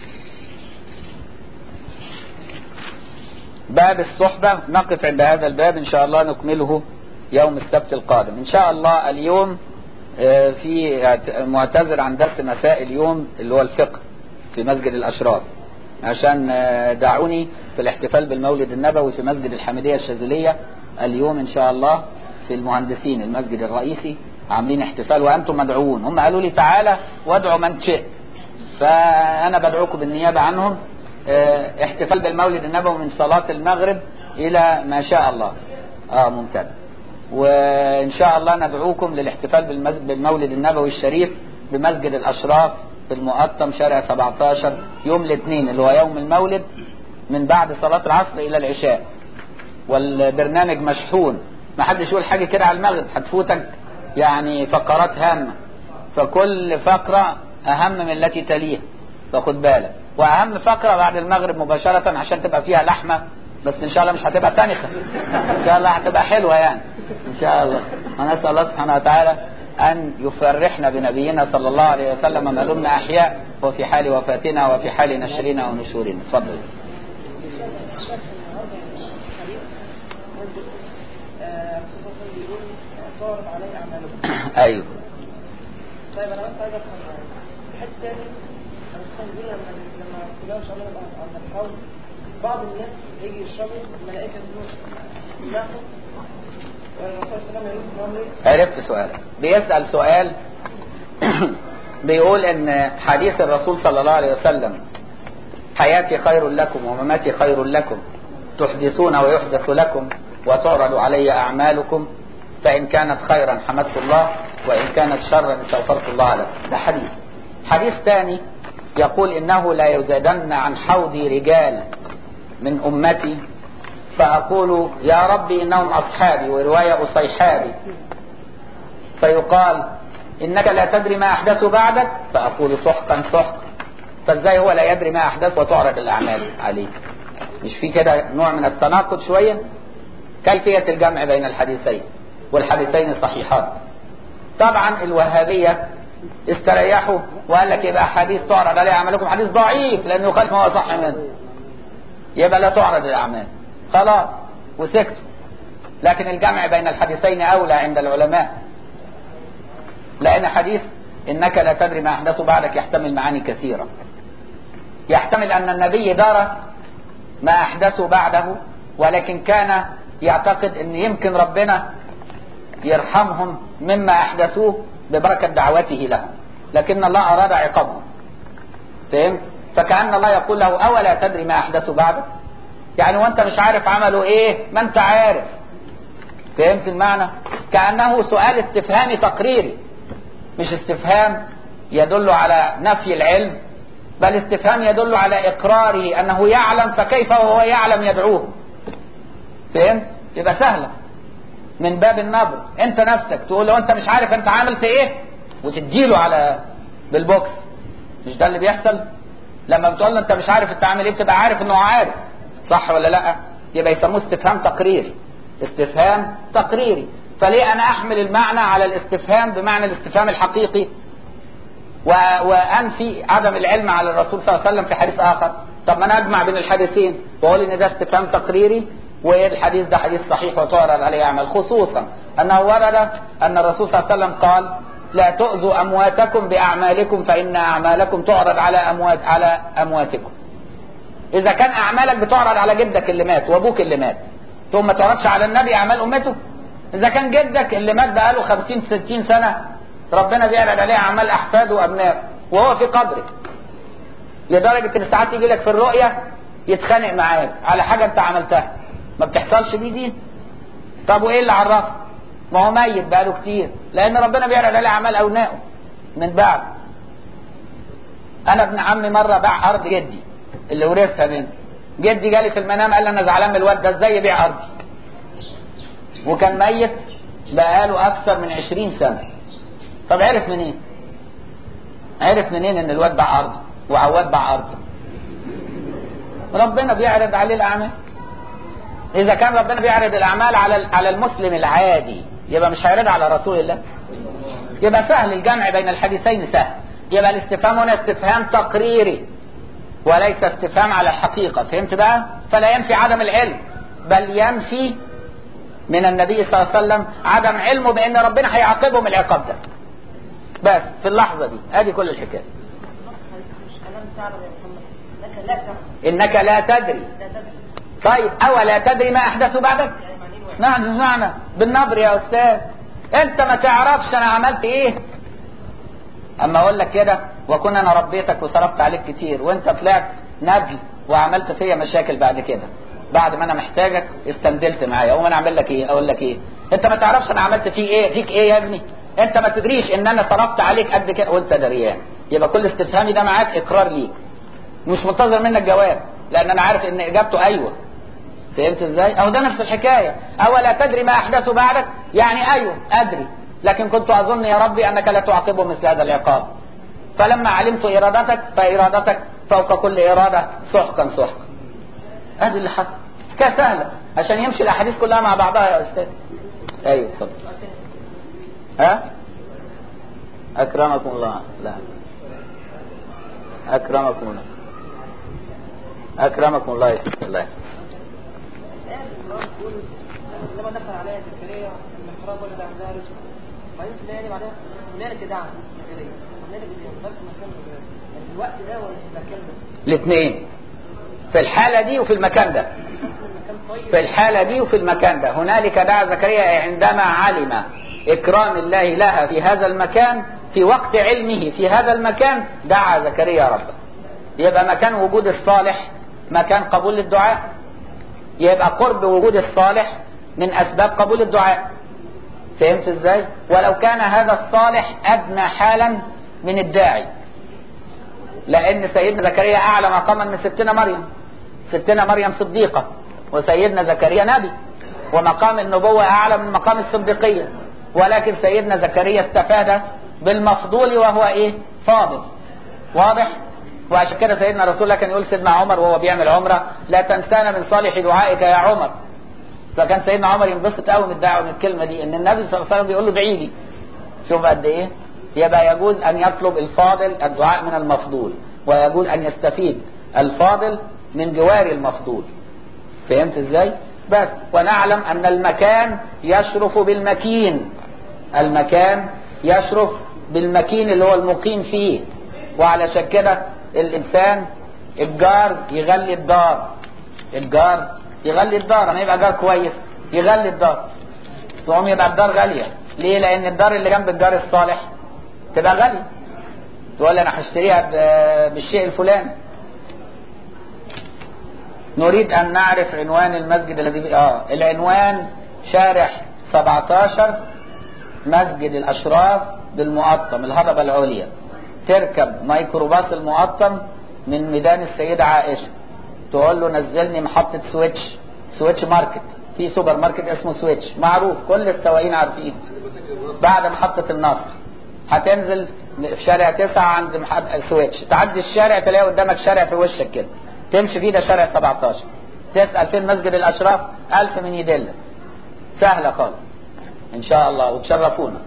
[SPEAKER 1] باب الصحبة نقف عند هذا الباب إن شاء الله نكمله يوم السبت القادم إن شاء الله اليوم في معتذر عن درس مساء اليوم اللي هو الفقه في مسجد الأشراف عشان دعوني في الاحتفال بالمولد النبوي في مسجد الحمدية الشاذلية اليوم إن شاء الله في المهندسين المسجد الرئيسي عاملين احتفال وأنتم مدعوون هم قالوا لي تعالى وادعوا من شئت فأنا بدعوكم بالنيابة عنهم احتفال بالمولد النبوي من صلاة المغرب إلى ما شاء الله اه ممتاز وإن شاء الله ندعوكم للاحتفال بالمولد النبوي الشريف بمسجد الأشراف في المقطم شارع 17 يوم الاثنين اللي هو يوم المولد من بعد صلاة العصر إلى العشاء والبرنامج مشحون ما حدش يقول حاجة كده على المغرب هتفوتك يعني فقرات هامة فكل فقرة أهم من التي تليها فخد بالك وأهم فقرة بعد المغرب مباشرة عشان تبقى فيها لحمة بس إن شاء الله مش هتبقى تنخة إن شاء الله هتبقى حلوة يعني إن شاء الله ونسأل الله سبحانه وتعالى أن يفرحنا بنبينا صلى الله عليه وسلم ما دمنا أحياء وفي حال وفاتنا وفي حال نشرنا ونشورنا اتفضل ايوه
[SPEAKER 2] طيب انا بس عايز افهم حته تاني انا خصوصا بيقول لما لما كلها ان شاء الله نبقى على الحوض بعض الناس يجي يشربوا الملائكه تقول ناخد والرسول صلى الله عليه وسلم يقول
[SPEAKER 1] عرفت سؤالك بيسأل سؤال بيقول ان حديث الرسول صلى الله عليه وسلم حياتي خير لكم ومماتي خير لكم تحدثون ويحدث لكم وتعرض علي أعمالكم فإن كانت خيرا حمدت الله وإن كانت شرا استغفرت الله لكم ده حديث حديث ثاني يقول إنه لا يزادن عن حوضي رجال من أمتي فأقول يا ربي إنهم أصحابي ورواية أصيحابي فيقال إنك لا تدري ما أحدثوا بعدك فأقول سحقا سحقا فازاي هو لا يدري ما أحدث وتعرض الأعمال عليه مش في كده نوع من التناقض شوية كيفية الجمع بين الحديثين والحديثين صحيحان طبعا الوهابية استريحوا وقال لك يبقى حديث تعرض عليه أعمالكم حديث ضعيف لأنه يخالف ما هو صح منه يبقى لا تعرض الأعمال خلاص وسكتوا لكن الجمع بين الحديثين أولى عند العلماء لأن حديث إنك لا تدري ما أحدث بعدك يحتمل معاني كثيرة يحتمل أن النبي درك ما أحدثوا بعده ولكن كان يعتقد أن يمكن ربنا يرحمهم مما أحدثوه ببركة دعوته لهم لكن الله أراد عقابهم فهمت؟ فكأن الله يقول له أولا تدري ما أحدثوا بعدك يعني وانت مش عارف عملوا ايه ما انت عارف فهمت المعنى كأنه سؤال استفهامي تقريري مش استفهام يدل على نفي العلم بل استفهام يدل على إقراره أنه يعلم فكيف وهو يعلم يدعوه فهمت يبقى سهلة من باب النظر انت نفسك تقول له انت مش عارف انت عملت ايه وتديله على بالبوكس مش ده اللي بيحصل لما بتقول له انت مش عارف انت عامل ايه بتبقى عارف انه عارف صح ولا لا يبقى يسموه استفهام تقريري استفهام تقريري فليه انا احمل المعنى على الاستفهام بمعنى الاستفهام الحقيقي و... وانفي عدم العلم على الرسول صلى الله عليه وسلم في حديث اخر طب ما انا اجمع بين الحديثين واقول ان ده استفهام تقريري والحديث ده حديث صحيح وتعرض عليه اعمال خصوصا انه ورد ان الرسول صلى الله عليه وسلم قال لا تؤذوا امواتكم باعمالكم فان اعمالكم تعرض على اموات على امواتكم اذا كان اعمالك بتعرض على جدك اللي مات وابوك اللي مات ثم ما تعرضش على النبي اعمال امته اذا كان جدك اللي مات بقاله 50 60 سنه ربنا بيعرض عليه اعمال احفاده وابنائه وهو في قبره لدرجه ان ساعات يجي لك في الرؤيه يتخانق معاك على حاجه انت عملتها ما بتحصلش دي دي طب وايه اللي عرفه ما هو ميت بقاله كتير لان ربنا بيعرض عليه اعمال ابنائه من بعد انا ابن عمي مره باع ارض جدي اللي ورثها منه جدي جالي في المنام قال لي انا زعلان من الواد ده ازاي يبيع ارضي وكان ميت بقاله اكثر من عشرين سنه طب عرف منين عرف منين ان الواد باع ارضه وعواد باع ارضه ربنا بيعرض عليه الاعمال اذا كان ربنا بيعرض الاعمال على على المسلم العادي يبقى مش هيعرضها على رسول الله يبقى سهل الجمع بين الحديثين سهل يبقى الاستفهام هنا استفهام تقريري وليس استفهام على الحقيقة فهمت بقى فلا ينفي عدم العلم بل ينفي من النبي صلى الله عليه وسلم عدم علمه بان ربنا هيعاقبهم العقاب ده بس في اللحظة دي ادي كل الحكاية
[SPEAKER 2] مش كلام تعلم يا محمد انك لا تعلم
[SPEAKER 1] انك لا تدري
[SPEAKER 2] لا تدري
[SPEAKER 1] طيب اولا تدري ما احدثوا بعدك
[SPEAKER 2] يعني معنين واحد
[SPEAKER 1] نعم معنى بالنبر يا استاذ انت ما تعرفش انا عملت ايه اما اقول لك كده واكون انا ربيتك وصرفت عليك كتير وانت طلعت نجل وعملت فيا مشاكل بعد كده بعد ما انا محتاجك استندلت معايا اقوم انا اعمل لك ايه اقول لك ايه انت ما تعرفش انا عملت فيه ايه فيك ايه يا ابني انت ما تدريش ان انا صرفت عليك قد كده وانت دريان يبقى كل استفهامي ده معاك اقرار ليك مش منتظر منك جواب لان انا عارف ان اجابته ايوه فهمت ازاي اهو ده نفس الحكايه اولا تدري ما احدث بعدك يعني ايوه ادري لكن كنت اظن يا ربي انك لا تعاقبه مثل هذا العقاب فلما علمت ارادتك فارادتك فوق كل اراده سحقا سحقا ادي اللي حصل حكايه سهله عشان يمشي الاحاديث كلها مع بعضها يا استاذ ايوه اتفضل ها اكرمكم الله لا اكرمكم الله اكرمكم الله يا شيخ الله
[SPEAKER 2] آية القرآن تقول لما دخل عليها زكريا المحراب ولد عندها رزق بعدين تلاقي بعدها هنالك دعا زكريا هنالك دي في مكان يعني في الوقت ده ولا في المكان ده؟
[SPEAKER 1] الاثنين في الحالة دي وفي المكان ده
[SPEAKER 2] المكان طيب
[SPEAKER 1] في الحالة دي وفي المكان ده هنالك دعا زكريا عندما علم إكرام الله لها في هذا المكان في وقت علمه في هذا المكان دعا زكريا ربه يبقى مكان وجود الصالح مكان قبول للدعاء يبقى قرب وجود الصالح من أسباب قبول الدعاء فهمت ازاي ولو كان هذا الصالح أدنى حالا من الداعي لأن سيدنا زكريا أعلى مقاما من ستنا مريم ستنا مريم صديقة وسيدنا زكريا نبي ومقام النبوة أعلى من مقام الصديقية ولكن سيدنا زكريا استفاد بالمفضول وهو إيه فاضل واضح وعشان كده سيدنا رسول الله كان يقول سيدنا عمر وهو بيعمل عمرة لا تنسانا من صالح دعائك يا عمر فكان سيدنا عمر ينبسط قوي من الدعوة من الكلمة دي ان النبي صلى الله عليه وسلم بيقول له ادعي لي شوف قد ايه يبقى يجوز ان يطلب الفاضل الدعاء من المفضول ويجوز ان يستفيد الفاضل من جوار المفضول فهمت ازاي بس ونعلم ان المكان يشرف بالمكين المكان يشرف بالمكين اللي هو المقيم فيه وعلشان كده الانسان الجار يغلي الدار الجار يغلي الدار اما يبقى جار كويس يغلي الدار تقوم يبقى الدار غاليه ليه لان الدار اللي جنب الدار الصالح تبقى غاليه تقول لي انا هشتريها ب- بالشيء الفلاني نريد ان نعرف عنوان المسجد الذي اه العنوان شارع 17 مسجد الاشراف بالمقطم الهضبه العليا تركب ميكروباص المقطم من ميدان السيدة عائشة تقول له نزلني محطة سويتش سويتش ماركت في سوبر ماركت اسمه سويتش معروف كل السواقين عارفين بعد محطة النصر هتنزل في شارع تسعة عند محطة سويتش تعدي الشارع تلاقي قدامك شارع في وشك كده تمشي فيه ده شارع 17 تسأل فين مسجد الأشراف ألف من يدلك سهلة خالص إن شاء الله وتشرفونا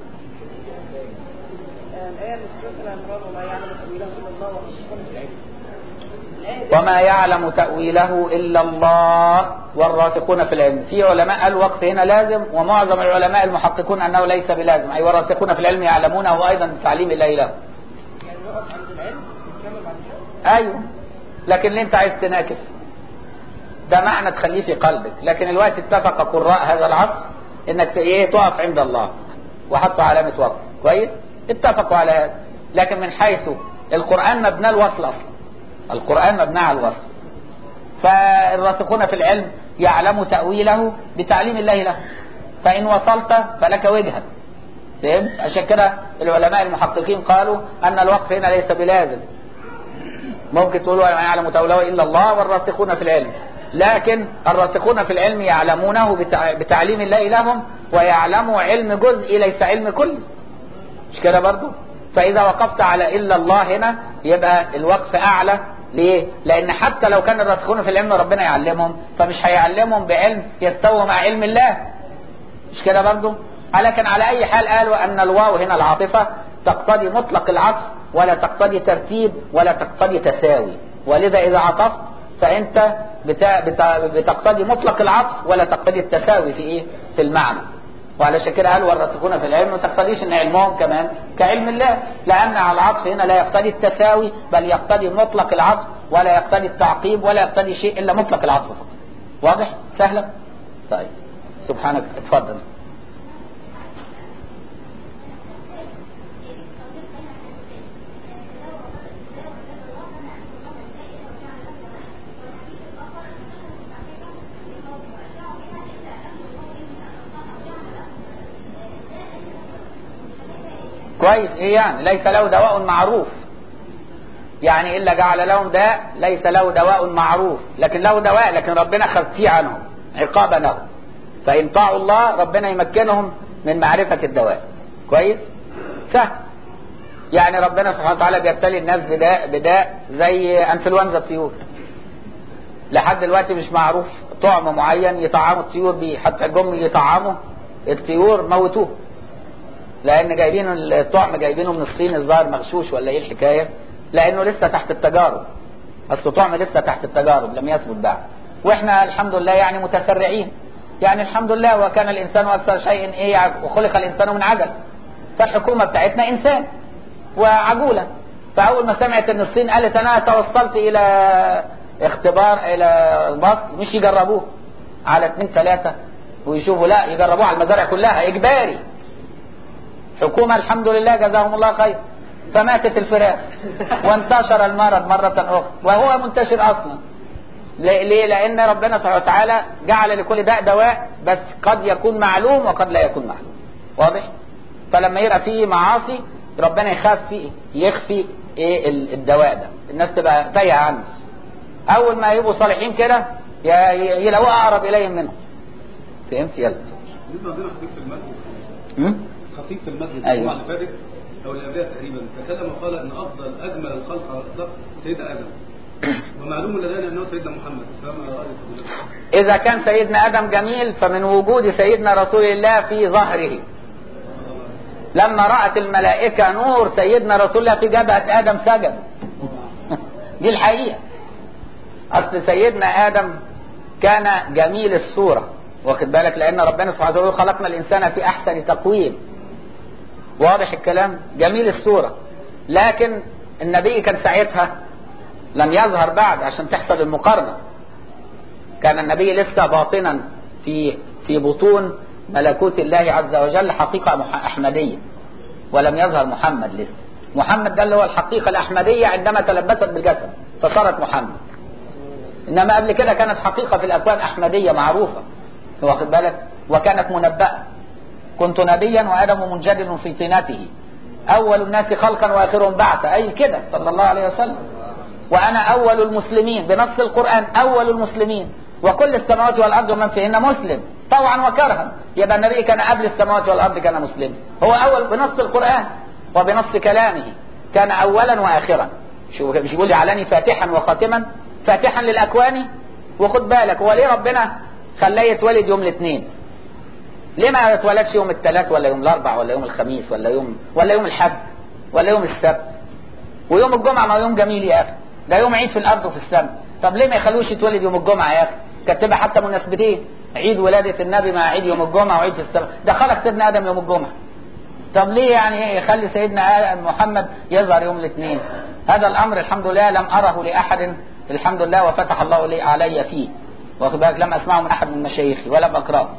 [SPEAKER 2] آه، الآية اللي في سورة العمران وما يعلم تأويله إلا الله والرسول في العلم الآية دي
[SPEAKER 1] وما يعلم تأويله إلا الله والراسخون في العلم في علماء قالوا وقت هنا لازم ومعظم العلماء المحققون أنه ليس بلازم أي والراسخون في العلم يعلمونه أيضا بتعليم الله له
[SPEAKER 2] يعني نقف عند العلم ونكمل بعد كده
[SPEAKER 1] أيوه لكن ليه أنت عايز تناكس ده معنى تخليه في قلبك لكن الوقت اتفق قراء هذا العصر انك ت- ايه تقف عند الله وحطوا علامة وقف كويس اتفقوا على هذا لكن من حيث القرآن مبنى الوصل اصلا القرآن مبنى على الوصل فالراسخون في العلم يعلم تأويله بتعليم الله له فإن وصلت فلك وجهة فهمت عشان كده العلماء المحققين قالوا أن الوقف هنا ليس بلازم ممكن تقولوا ما يعلم تأويله إلا الله والراسخون في العلم لكن الراسخون في العلم يعلمونه بتع- بتعليم الله لهم ويعلموا علم جزء ليس علم كل مش كده برضو فإذا وقفت على إلا الله هنا يبقى الوقف اعلى ليه؟ لان حتى لو كان الراسخون في العلم ربنا يعلمهم فمش هيعلمهم بعلم يستوى مع علم الله مش كده برضه؟ لكن على اي حال قالوا ان الواو هنا العاطفه تقتضي مطلق العطف ولا تقتضي ترتيب ولا تقتضي تساوي ولذا اذا عطفت فانت بتا بتا بتقتضي مطلق العطف ولا تقتضي التساوي في ايه؟ في المعنى وعلشان كده قال والراسخون في العلم ما تقتضيش ان علمهم كمان كعلم الله لان على العطف هنا لا يقتضي التساوي بل يقتضي مطلق العطف ولا يقتضي التعقيب ولا يقتضي شيء الا مطلق العطف فقط واضح سهله طيب سبحانك اتفضل كويس ايه يعني ليس له دواء معروف يعني الا جعل لهم داء ليس له دواء معروف لكن له دواء لكن ربنا خفيه عنهم عقابا لهم فان طاعوا الله ربنا يمكنهم من معرفه الدواء كويس سهل يعني ربنا سبحانه وتعالى بيبتلي الناس بداء بداء زي انفلونزا الطيور لحد دلوقتي مش معروف طعم معين يطعموا الطيور بيه حتى جم يطعموا الطيور موتوه لان جايبين الطعم جايبينه من الصين الظاهر مغشوش ولا ايه الحكايه لانه لسه تحت التجارب اصل طعم لسه تحت التجارب لم يثبت بعد واحنا الحمد لله يعني متسرعين يعني الحمد لله وكان الانسان اكثر شيء ايه وخلق الانسان من عجل فالحكومه بتاعتنا انسان وعجوله فاول ما سمعت ان الصين قالت انا توصلت الى اختبار الى مصر مش يجربوه على اثنين ثلاثه ويشوفوا لا يجربوه على المزارع كلها اجباري حكومة الحمد لله جزاهم الله خير فماتت الفراخ وانتشر المرض مرة أخرى وهو منتشر أصلا ليه؟ لأن ربنا سبحانه وتعالى جعل لكل داء دواء بس قد يكون معلوم وقد لا يكون معلوم واضح؟ فلما يبقى فيه معاصي ربنا يخاف فيه يخفي ايه الدواء ده الناس تبقى تايهه عنه اول ما يبقوا صالحين كده يلاقوه اقرب اليهم منهم فهمت يلا
[SPEAKER 3] بالنسبه عندنا خطيب في المسجد
[SPEAKER 1] م?
[SPEAKER 3] خطيب في المسجد
[SPEAKER 1] أيوة.
[SPEAKER 3] الجمعه اللي فاتت او اللي قبلها تقريبا تكلم وقال ان افضل اجمل الخلق على الاطلاق سيدنا ادم ومعلوم لدينا انه سيدنا محمد فما رايك في ذلك؟
[SPEAKER 1] إذا كان سيدنا آدم جميل فمن وجود سيدنا رسول الله في ظهره لما رأت الملائكة نور سيدنا رسول الله في جبهة آدم سجد دي الحقيقة أصل سيدنا آدم كان جميل الصورة واخد بالك لأن ربنا سبحانه وتعالى خلقنا الإنسان في أحسن تقويم واضح الكلام جميل الصورة لكن النبي كان ساعتها لم يظهر بعد عشان تحصل المقارنة كان النبي لسه باطنا في في بطون ملكوت الله عز وجل حقيقة مح- أحمدية ولم يظهر محمد لسه محمد ده اللي هو الحقيقة الأحمدية عندما تلبست بالجسد فصارت محمد إنما قبل كده كانت حقيقة في الأكوان أحمدية معروفة واخد بالك وكانت منبأة كنت نبيا وآدم منجدل في طينته أول الناس خلقا وآخرهم بعثا أي كده صلى الله عليه وسلم وأنا أول المسلمين بنص القرآن أول المسلمين وكل السماوات والأرض ومن فيهن مسلم طوعا وكرها يبقى النبي كان قبل السماوات والأرض كان مسلم هو أول بنص القرآن وبنص كلامه كان أولا وآخرا شو مش بيقول علاني فاتحا وخاتما فاتحا للأكوان وخد بالك هو ليه ربنا خلاه يتولد يوم الاثنين ليه ما يتولدش يوم الثلاث ولا يوم الاربع ولا يوم الخميس ولا يوم ولا يوم الحد ولا يوم السبت ويوم الجمعه ما هو يوم جميل يا اخي ده يوم عيد في الارض وفي السماء طب ليه ما يخلوش يتولد يوم الجمعه يا اخي كانت تبقى حتى مناسبتين عيد ولاده النبي مع عيد يوم الجمعه وعيد في السماء ده خلق سيدنا ادم يوم الجمعه طب ليه يعني ايه يخلي سيدنا آدم محمد يظهر يوم الاثنين هذا الامر الحمد لله لم اره لاحد الحمد لله وفتح الله لي علي فيه واخد بالك لم اسمعه من احد من مشايخي ولم اقراه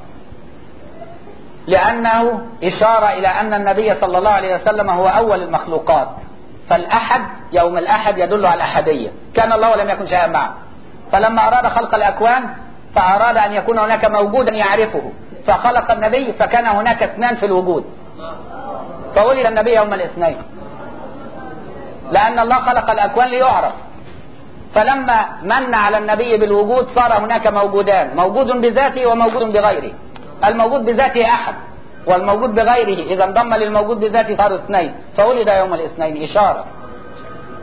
[SPEAKER 1] لأنه إشارة إلى أن النبي صلى الله عليه وسلم هو أول المخلوقات فالأحد يوم الأحد يدل على الأحدية كان الله ولم يكن شيئا معه فلما أراد خلق الأكوان فأراد أن يكون هناك موجودا يعرفه فخلق النبي فكان هناك اثنان في الوجود فولد النبي يوم الاثنين لأن الله خلق الأكوان ليعرف فلما من على النبي بالوجود صار هناك موجودان موجود بذاته وموجود بغيره الموجود بذاته أحد والموجود بغيره إذا انضم للموجود بذاته صاروا اثنين فولد يوم الاثنين إشارة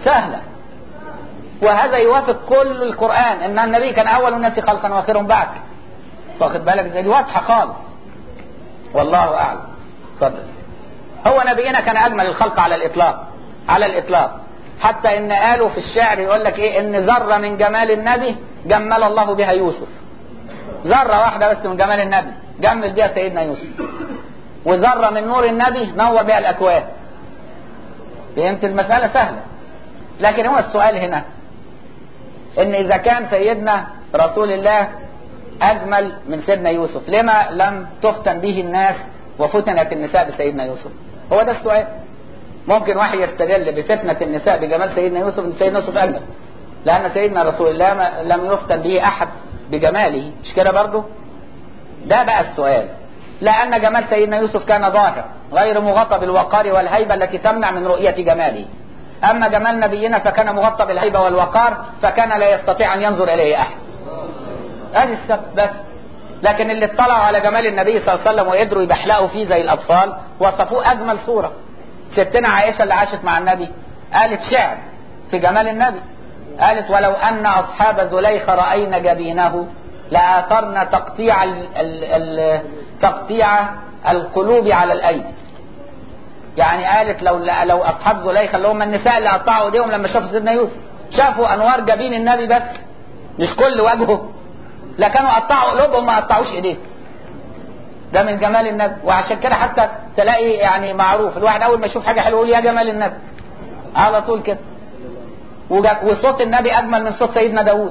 [SPEAKER 1] سهلة وهذا يوافق كل القرآن ان النبي كان اول الناس خلقا واخرهم بعد واخد بالك دي واضحة خالص والله اعلم اتفضل هو نبينا كان اجمل الخلق على الاطلاق على الاطلاق حتى ان قالوا في الشعر يقول لك ايه ان ذرة من جمال النبي جمل الله بها يوسف ذرة واحدة بس من جمال النبي جمل بها سيدنا يوسف وذرة من نور النبي نور بها الاكوان فهمت المسألة سهلة لكن هو السؤال هنا ان اذا كان سيدنا رسول الله اجمل من سيدنا يوسف لما لم تفتن به الناس وفتنت النساء بسيدنا يوسف هو ده السؤال ممكن واحد يستدل بفتنة النساء بجمال سيدنا يوسف ان سيدنا يوسف اجمل لان سيدنا رسول الله ما لم يفتن به احد بجماله مش كده برضه ده بقى السؤال لان جمال سيدنا يوسف كان ظاهر غير مغطى بالوقار والهيبة التي تمنع من رؤية جماله اما جمال نبينا فكان مغطى بالهيبة والوقار فكان لا يستطيع ان ينظر اليه احد هذه السبب بس لكن اللي اطلعوا على جمال النبي صلى الله عليه وسلم وقدروا يبحلقوا فيه زي الاطفال وصفوه اجمل صورة ستنا عائشة اللي عاشت مع النبي قالت شعر في جمال النبي قالت ولو ان اصحاب زليخ رأينا جبينه لآثرنا تقطيع ال ال ال تقطيع القلوب على الايدي يعني قالت لو لو اصحاب زليخ اللي هم النساء اللي قطعوا ايديهم لما شافوا سيدنا يوسف شافوا انوار جبين النبي بس مش كل وجهه لا كانوا قطعوا قلوبهم ما قطعوش ايديهم ده من جمال النبي وعشان كده حتى تلاقي يعني معروف الواحد اول ما يشوف حاجه حلوه يقول يا جمال النبي على طول كده وصوت النبي اجمل من صوت سيدنا داوود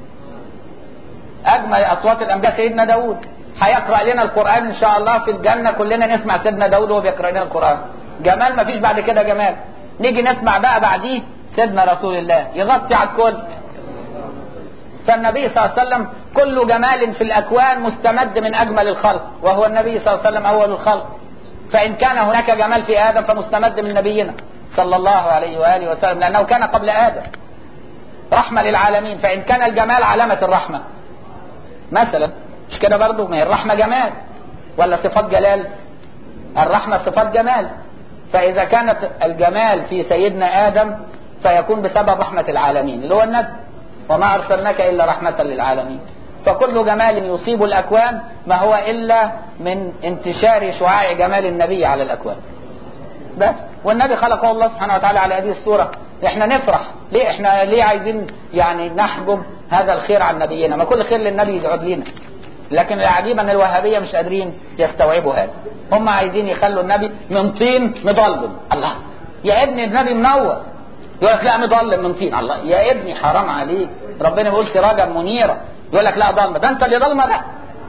[SPEAKER 1] اجمل اصوات الانبياء سيدنا داوود هيقرا لنا القران ان شاء الله في الجنه كلنا نسمع سيدنا داوود وهو بيقرا لنا القران جمال ما فيش بعد كده جمال نيجي نسمع بقى بعديه سيدنا رسول الله يغطي على الكل فالنبي صلى الله عليه وسلم كل جمال في الاكوان مستمد من اجمل الخلق وهو النبي صلى الله عليه وسلم اول الخلق فان كان هناك جمال في ادم فمستمد من نبينا صلى الله عليه واله وسلم لانه كان قبل ادم رحمه للعالمين فان كان الجمال علامه الرحمه مثلا مش كده برضه ما هي الرحمه جمال ولا صفات جلال الرحمه صفات جمال فاذا كانت الجمال في سيدنا ادم فيكون بسبب رحمه العالمين اللي هو النبي وما ارسلناك الا رحمه للعالمين فكل جمال يصيب الاكوان ما هو الا من انتشار شعاع جمال النبي على الاكوان بس والنبي خلقه الله سبحانه وتعالى على هذه الصوره احنا نفرح ليه احنا ليه عايزين يعني نحجب هذا الخير عن نبينا ما كل خير للنبي يقعد لنا لكن العجيب ان الوهابيه مش قادرين يستوعبوا هذا هم عايزين يخلوا النبي من طين مضلم الله يا ابني النبي منور يقول لك لا مضلم من طين الله يا ابني حرام عليك ربنا بيقول سراجا منيرا يقول لك لا ضلمه ده انت اللي ضلمه ده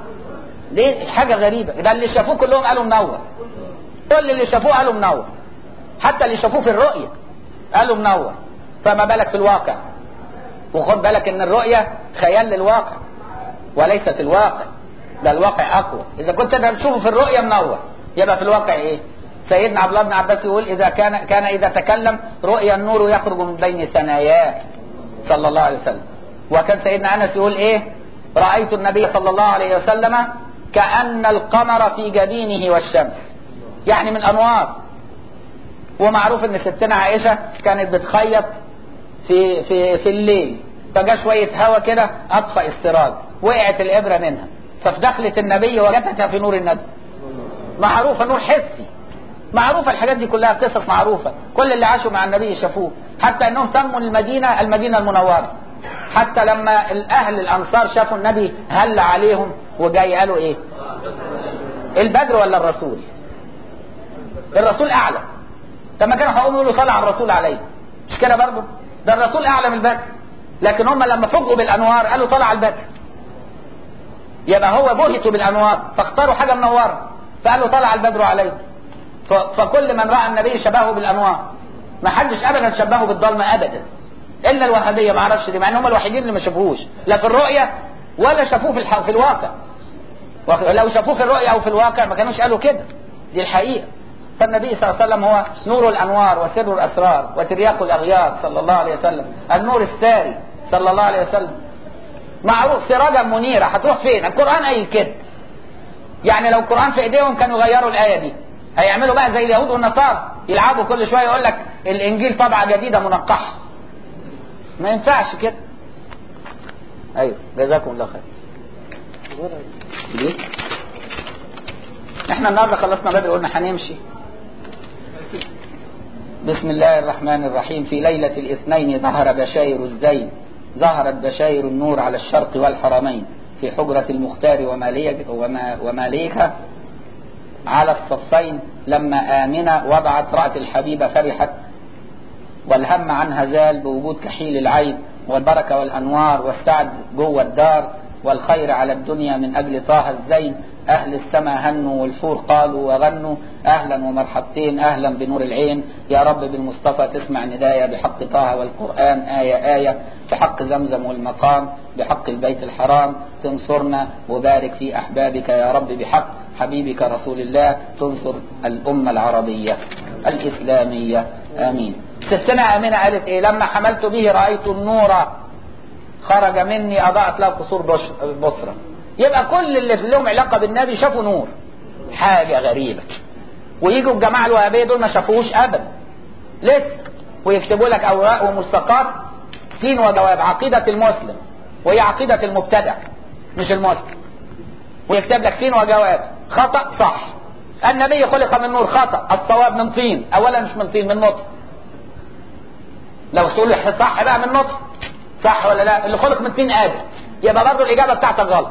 [SPEAKER 1] دي حاجه غريبه ده اللي شافوه كلهم قالوا منور كل اللي شافوه قالوا منور حتى اللي شافوه في الرؤيه قالوا منور فما بالك في الواقع وخد بالك ان الرؤيه خيال للواقع وليست الواقع ده الواقع اقوى اذا كنت انت بتشوفه في الرؤيه منور يبقى في الواقع ايه سيدنا عبد الله بن عباس يقول اذا كان كان اذا تكلم رؤيا النور يخرج من بين ثناياه صلى الله عليه وسلم وكان سيدنا انس يقول ايه رايت النبي صلى الله عليه وسلم كان القمر في جبينه والشمس يعني من انوار ومعروف ان ستنا عائشه كانت بتخيط في في في الليل فجاء شويه هوا كده اطفأ السراج وقعت الابره منها فدخلت النبي وجدتها في نور النبي معروفه نور حسي معروفة الحاجات دي كلها قصص معروفة كل اللي عاشوا مع النبي شافوه حتى انهم سموا المدينة المدينة المنورة حتى لما الاهل الانصار شافوا النبي هل عليهم وجاي قالوا ايه البدر ولا الرسول الرسول اعلى لما كانوا هيقوموا يقولوا طلع الرسول عليه مش كده برضه ده الرسول اعلى من البدر لكن هم لما فوجئوا بالانوار قالوا طلع البدر يبقى هو بهتوا بالانوار فاختاروا حاجه منوره فقالوا طلع البدر عليه فكل من راى النبي شبهه بالانوار ما حدش ابدا شبهه بالضلمه ابدا الا الوهابيه ما اعرفش دي مع ان هم الوحيدين اللي ما شافوهوش لا في الرؤيه ولا شافوه في الح... في الواقع لو شافوه في الرؤيه او في الواقع ما كانوش قالوا كده دي الحقيقه فالنبي صلى الله عليه وسلم هو نور الانوار وسر الاسرار وترياق الاغيار صلى الله عليه وسلم النور الساري صلى الله عليه وسلم معروف سراجا منيرا هتروح فين القران قايل كده يعني لو القران في ايديهم كانوا يغيروا الايه دي هيعملوا بقى زي اليهود والنصارى يلعبوا كل شويه يقول لك الانجيل طبعه جديده منقحه ما ينفعش كده ايوه جزاكم الله خير ليه احنا النهارده خلصنا بدري قلنا هنمشي بسم الله الرحمن الرحيم في ليلة الاثنين ظهر بشاير الزين ظهرت بشاير النور على الشرق والحرمين في حجرة المختار وماليك وما وماليكة على الصفين لما آمنة وضعت رأت الحبيب فرحت والهم عنها زال بوجود كحيل العين والبركة والأنوار والسعد جوه الدار والخير على الدنيا من أجل طه الزين أهل السماء هنوا والحور قالوا وغنوا أهلا ومرحبتين أهلا بنور العين يا رب بالمصطفى تسمع ندايا بحق طه والقرآن آية آية بحق زمزم والمقام بحق البيت الحرام تنصرنا وبارك في أحبابك يا رب بحق حبيبك رسول الله تنصر الأمة العربية الإسلامية آمين ستنا آمنة قالت إيه لما حملت به رأيت النور خرج مني أضاءت له قصور بصرة يبقى كل اللي لهم علاقة بالنبي شافوا نور حاجة غريبة ويجوا الجماعة الوهابية دول ما شافوهوش أبدا لسه ويكتبوا لك أوراق وملصقات سين وجواب عقيدة المسلم وهي عقيدة المبتدع مش المسلم ويكتب لك سين وجواب خطأ صح النبي خلق من نور خطأ الصواب من طين أولا مش من طين من نطف لو تقول صح بقى من نطف صح ولا لا اللي خلق من طين آدم يبقى برضه الإجابة بتاعتك غلط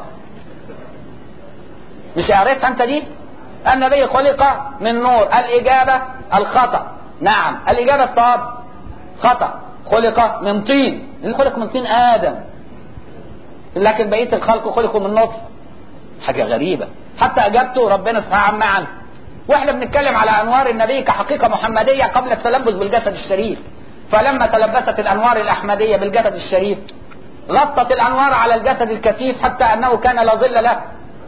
[SPEAKER 1] مش قريتها انت دي النبي خلق من نور الإجابة الخطأ نعم الإجابة الصواب خطأ خلق من طين اللي خلق من طين آدم لكن بقية الخلق خلقوا من نطف حاجة غريبة حتى أجابته ربنا سبحانه عما عنه واحنا بنتكلم على أنوار النبي كحقيقة محمدية قبل التلبس بالجسد الشريف فلما تلبست الأنوار الأحمدية بالجسد الشريف غطت الأنوار على الجسد الكثيف حتى أنه كان لا ظل له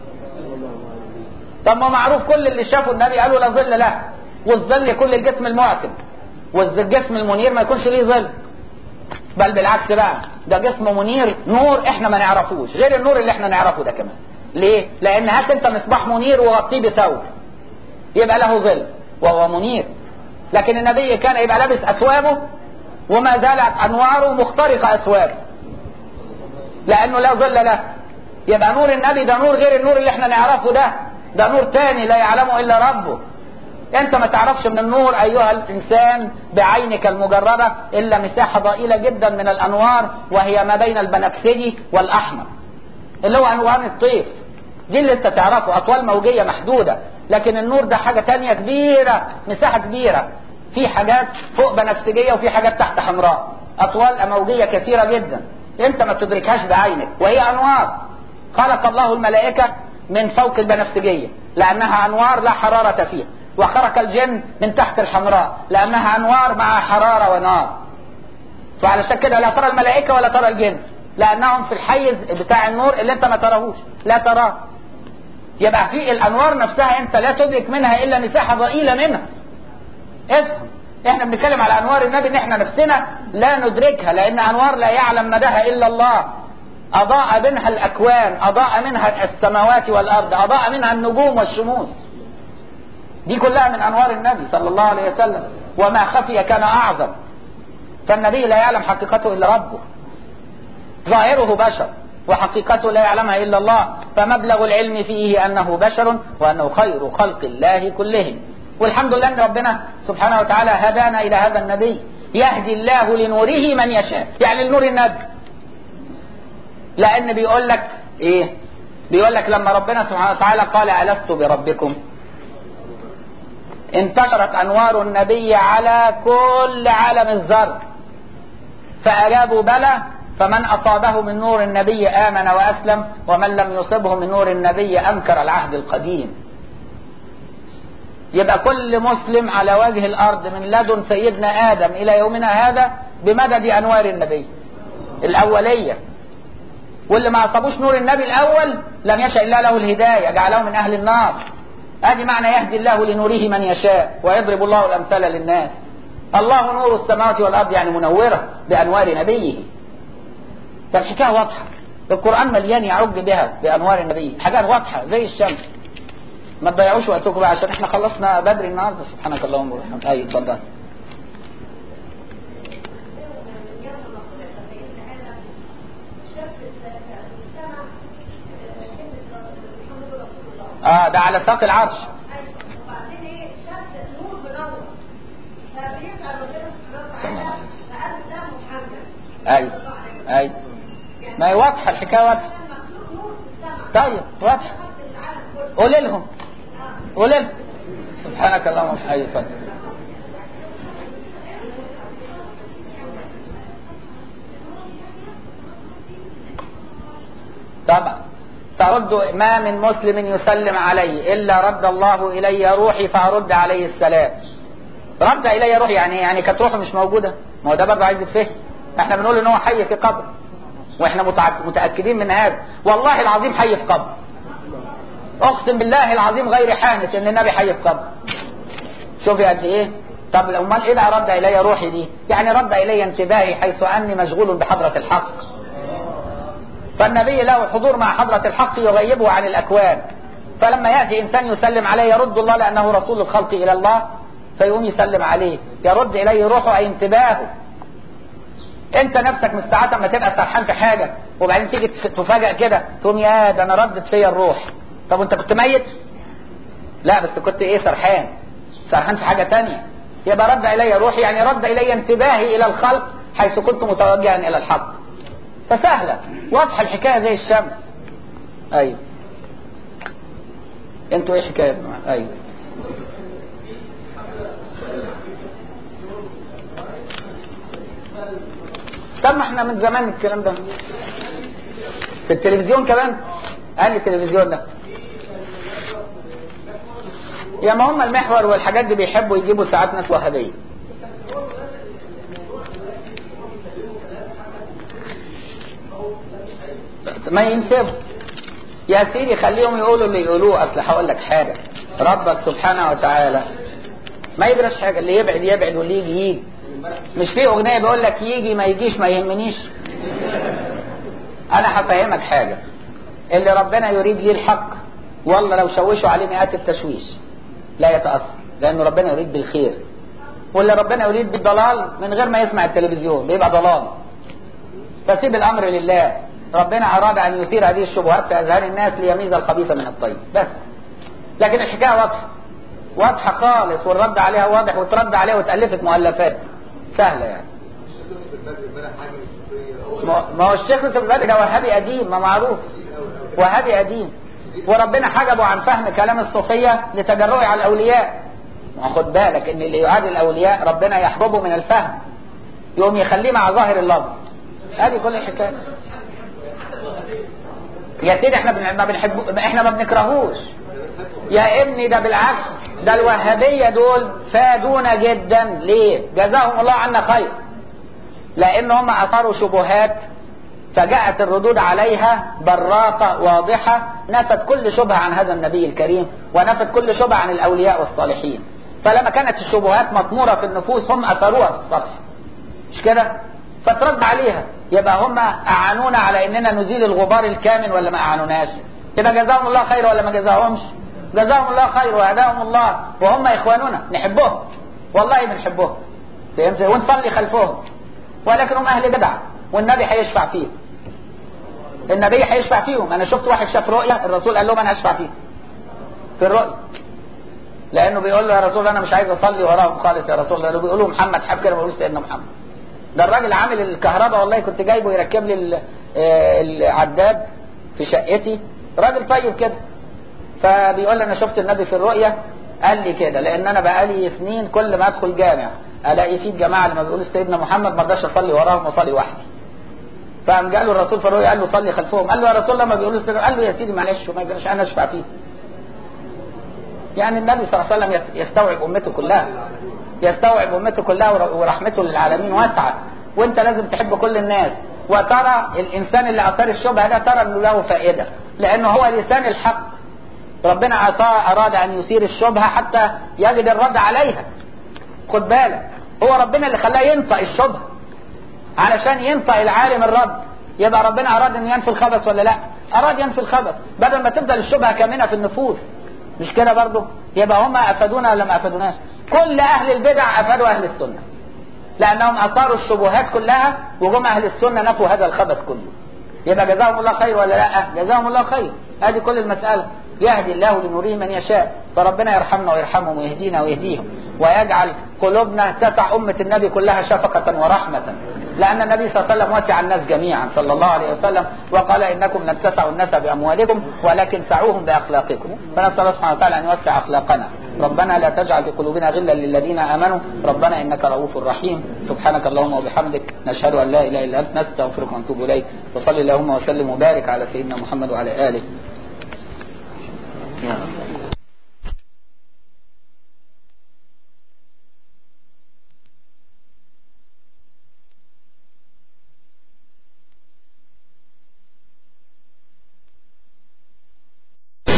[SPEAKER 1] طب ما معروف كل اللي شافوا النبي قالوا لا ظل له والظل كل الجسم المعتم والجسم المنير ما يكونش ليه ظل بل بالعكس بقى ده جسم منير نور احنا ما نعرفوش غير النور اللي احنا نعرفه ده كمان ليه لان هات انت مصباح منير وغطيه بثوب يبقى له ظل وهو منير لكن النبي كان يبقى لابس اثوابه وما زالت انواره مخترقه اثوابه لانه لا ظل له يبقى نور النبي ده نور غير النور اللي احنا نعرفه ده ده نور تاني لا يعلمه الا ربه انت ما تعرفش من النور ايها الانسان بعينك المجردة الا مساحة ضئيلة جدا من الانوار وهي ما بين البنفسجي والاحمر اللي هو انوار الطيف دي اللي انت تعرفه اطوال موجية محدودة لكن النور ده حاجة تانية كبيرة مساحة كبيرة في حاجات فوق بنفسجية وفي حاجات تحت حمراء اطوال موجية كثيرة جدا انت ما بتدركهاش بعينك وهي انوار خلق الله الملائكة من فوق البنفسجية لانها انوار لا حرارة فيها وخرق الجن من تحت الحمراء لانها انوار مع حرارة ونار فعلشان كده لا ترى الملائكة ولا ترى الجن لانهم في الحيز بتاع النور اللي انت ما تراهوش لا تراه يبقى في الانوار نفسها انت لا تدرك منها الا مساحة ضئيلة منها افهم احنا بنتكلم على انوار النبي ان احنا نفسنا لا ندركها لان انوار لا يعلم مداها الا الله اضاء منها الاكوان اضاء منها السماوات والارض اضاء منها النجوم والشموس دي كلها من انوار النبي صلى الله عليه وسلم وما خفي كان اعظم فالنبي لا يعلم حقيقته الا ربه ظاهره بشر وحقيقته لا يعلمها الا الله فمبلغ العلم فيه انه بشر وانه خير خلق الله كلهم والحمد لله ان ربنا سبحانه وتعالى هدانا الى هذا النبي يهدي الله لنوره من يشاء يعني لنور النبي لان بيقول لك ايه بيقول لك لما ربنا سبحانه وتعالى قال الست بربكم انتشرت انوار النبي على كل عالم الذر فاجابوا بلى فمن اصابه من نور النبي امن واسلم ومن لم يصبه من نور النبي انكر العهد القديم يبقى كل مسلم على وجه الارض من لدن سيدنا ادم الى يومنا هذا بمدد انوار النبي الاوليه واللي ما اصابوش نور النبي الاول لم يشاء الله له الهدايه جعله من اهل النار ادي معنى يهدي الله لنوره من يشاء ويضرب الله الامثال للناس الله نور السماوات والارض يعني منوره بانوار نبيه فالحكايه واضحه القران مليان يعج بها بانوار النبي حاجات واضحه زي الشمس ما تضيعوش وقتكم بقى عشان احنا خلصنا بدري النهارده سبحانك اللهم وبحمدك ايوه اتفضل اه ده على ساق العرش
[SPEAKER 4] وبعدين ايه شاف النور منور فبيسأل ربنا سبحانه وتعالى فقال ده محمد
[SPEAKER 1] ايوه ايوه ما هي واضحه الحكايه واضحه
[SPEAKER 4] مخلوق نور في السماء
[SPEAKER 1] طيب واضحه
[SPEAKER 4] خط العالم كله
[SPEAKER 1] قولي لهم قولي لهم سبحانك اللهم وبحمدك ايوه اتفضل طبعا ترد ما من مسلم يسلم علي الا رد الله الي روحي فارد عليه السلام رد الي روحي يعني إيه؟ يعني كانت روحه مش موجوده ما هو ده برضه عايز يتفهم احنا بنقول ان هو حي في قبر واحنا متع- متاكدين من هذا والله العظيم حي في قبر اقسم بالله العظيم غير حانث ان النبي حي في قبر شوفي قد ايه طب امال ايه بقى رد الي روحي دي يعني رد الي انتباهي حيث اني مشغول بحضره الحق فالنبي له حضور مع حضرة الحق يغيبه عن الأكوان فلما يأتي إنسان يسلم عليه يرد الله لأنه رسول الخلق إلى الله فيقوم يسلم عليه يرد إليه روحه أي انتباهه انت نفسك مستعد ما تبقى سرحان في حاجة وبعدين تيجي تفاجأ كده تقوم يا ده انا ردت فيا الروح طب وانت كنت ميت لا بس كنت ايه سرحان سرحان في حاجة تانية يبقى رد الي روحي يعني رد الي انتباهي الى الخلق حيث كنت متوجها الى الحق فسهلة واضحة الحكاية زي الشمس ايوه انتوا ايه حكاية ايوه طب ما احنا من زمان الكلام ده في التلفزيون كمان انهي التلفزيون ده يا ما هم المحور والحاجات دي بيحبوا يجيبوا ساعات ناس وهابيه ما ينسبوا يا سيدي خليهم يقولوا اللي يقولوه اصل هقول لك حاجه ربك سبحانه وتعالى ما يجراش حاجه اللي يبعد يبعد واللي يجي يجي مش في اغنيه بيقول لك يجي ما يجيش ما يهمنيش انا هفهمك حاجه اللي ربنا يريد ليه الحق والله لو شوشوا عليه مئات التشويش لا يتاثر لانه ربنا يريد بالخير واللي ربنا يريد بالضلال من غير ما يسمع التلفزيون بيبقى ضلال فسيب الامر لله ربنا اراد ان يثير هذه الشبهات في اذهان الناس ليميز الخبيث من الطيب بس لكن الحكايه واضحه واضحه خالص والرد عليها واضح وترد عليها وتالفت مؤلفات سهله يعني ما ما هو الشيخ يوسف البدري ده وهابي قديم ما معروف وهابي قديم وربنا حجبه عن فهم كلام الصوفيه لتجرؤه على الاولياء ما هو خد بالك ان اللي يعادي الاولياء ربنا يحجبه من الفهم يقوم يخليه مع ظاهر اللفظ ادي كل الحكايه يا سيدي احنا بن- ما بنحبه احنا ما بنكرهوش يا ابني ده بالعكس ده الوهابيه دول فادونا جدا ليه جزاهم الله عنا خير لان هم اثاروا شبهات فجاءت الردود عليها براقة واضحة نفت كل شبهة عن هذا النبي الكريم ونفت كل شبهة عن الأولياء والصالحين فلما كانت الشبهات مطمورة في النفوس هم أثروها في السطح مش كده فترد عليها يبقى هم أعانونا على إننا نزيل الغبار الكامل ولا ما أعانوناش يبقى جزاهم الله خير ولا ما جزاهمش جزاهم الله خير وهداهم الله وهم إخواننا نحبهم والله بنحبهم فهمت ونصلي خلفهم ولكن هم أهل بدعة والنبي هيشفع فيهم النبي هيشفع فيهم انا شفت واحد شاف رؤيا الرسول قال لهم انا هشفع فيهم في الرؤيا لانه بيقول له يا رسول الله انا مش عايز اصلي وراهم خالص يا رسول الله لانه بيقولوا محمد حب كده ما بيقولوش سيدنا محمد ده الراجل عامل الكهرباء والله كنت جايبه يركب لي ال- آه، العداد في شقتي راجل طيب كده فبيقول لي انا شفت النبي في الرؤيا قال لي كده لان انا بقالي سنين كل ما ادخل جامع الاقي فيه الجماعه اللي ما بيقولوا سيدنا محمد ما اقدرش اصلي وراهم واصلي وحدي فقام قال له الرسول في الرؤيا قال له صلي خلفهم قال له يا رسول الله ما بيقولوا سيدنا قال له يا سيدي معلش وما يجريش انا اشفع فيه يعني النبي صلى الله عليه وسلم يستوعب امته كلها يستوعب امته كلها ور- ورحمته للعالمين واسعه وانت لازم تحب كل الناس وترى الانسان اللي اثار الشبهه ده ترى انه له فائده لانه هو لسان الحق ربنا عطاه اراد ان يثير الشبهه حتى يجد الرد عليها خد بالك هو ربنا اللي خلاه ينطق الشبهه علشان ينطق العالم الرد يبقى ربنا اراد ان ينفي الخبث ولا لا اراد ينفي الخبث بدل ما تفضل الشبهه كامنه في النفوس مش كده برضه يبقى هم افادونا ولا ما افادوناش كل اهل البدع افادوا اهل السنه لانهم اثاروا الشبهات كلها وهم اهل السنه نفوا هذا الخبث كله يبقى جزاهم الله خير ولا لا جزاهم الله خير هذه كل المساله يهدي الله لنوره من يشاء فربنا يرحمنا ويرحمهم ويهدينا ويهديهم ويجعل قلوبنا تسع أمة النبي كلها شفقة ورحمة لأن النبي صلى الله عليه وسلم وسع الناس جميعا صلى الله عليه وسلم وقال إنكم لن تسعوا الناس بأموالكم ولكن سعوهم بأخلاقكم فنسأل الله سبحانه وتعالى أن يوسع أخلاقنا ربنا لا تجعل في قلوبنا غلا للذين آمنوا ربنا إنك رؤوف رحيم سبحانك اللهم وبحمدك نشهد أن لا إله إلا أنت نستغفرك ونتوب إليك وصلي اللهم وسلم وبارك على سيدنا محمد وعلى آله Yeah.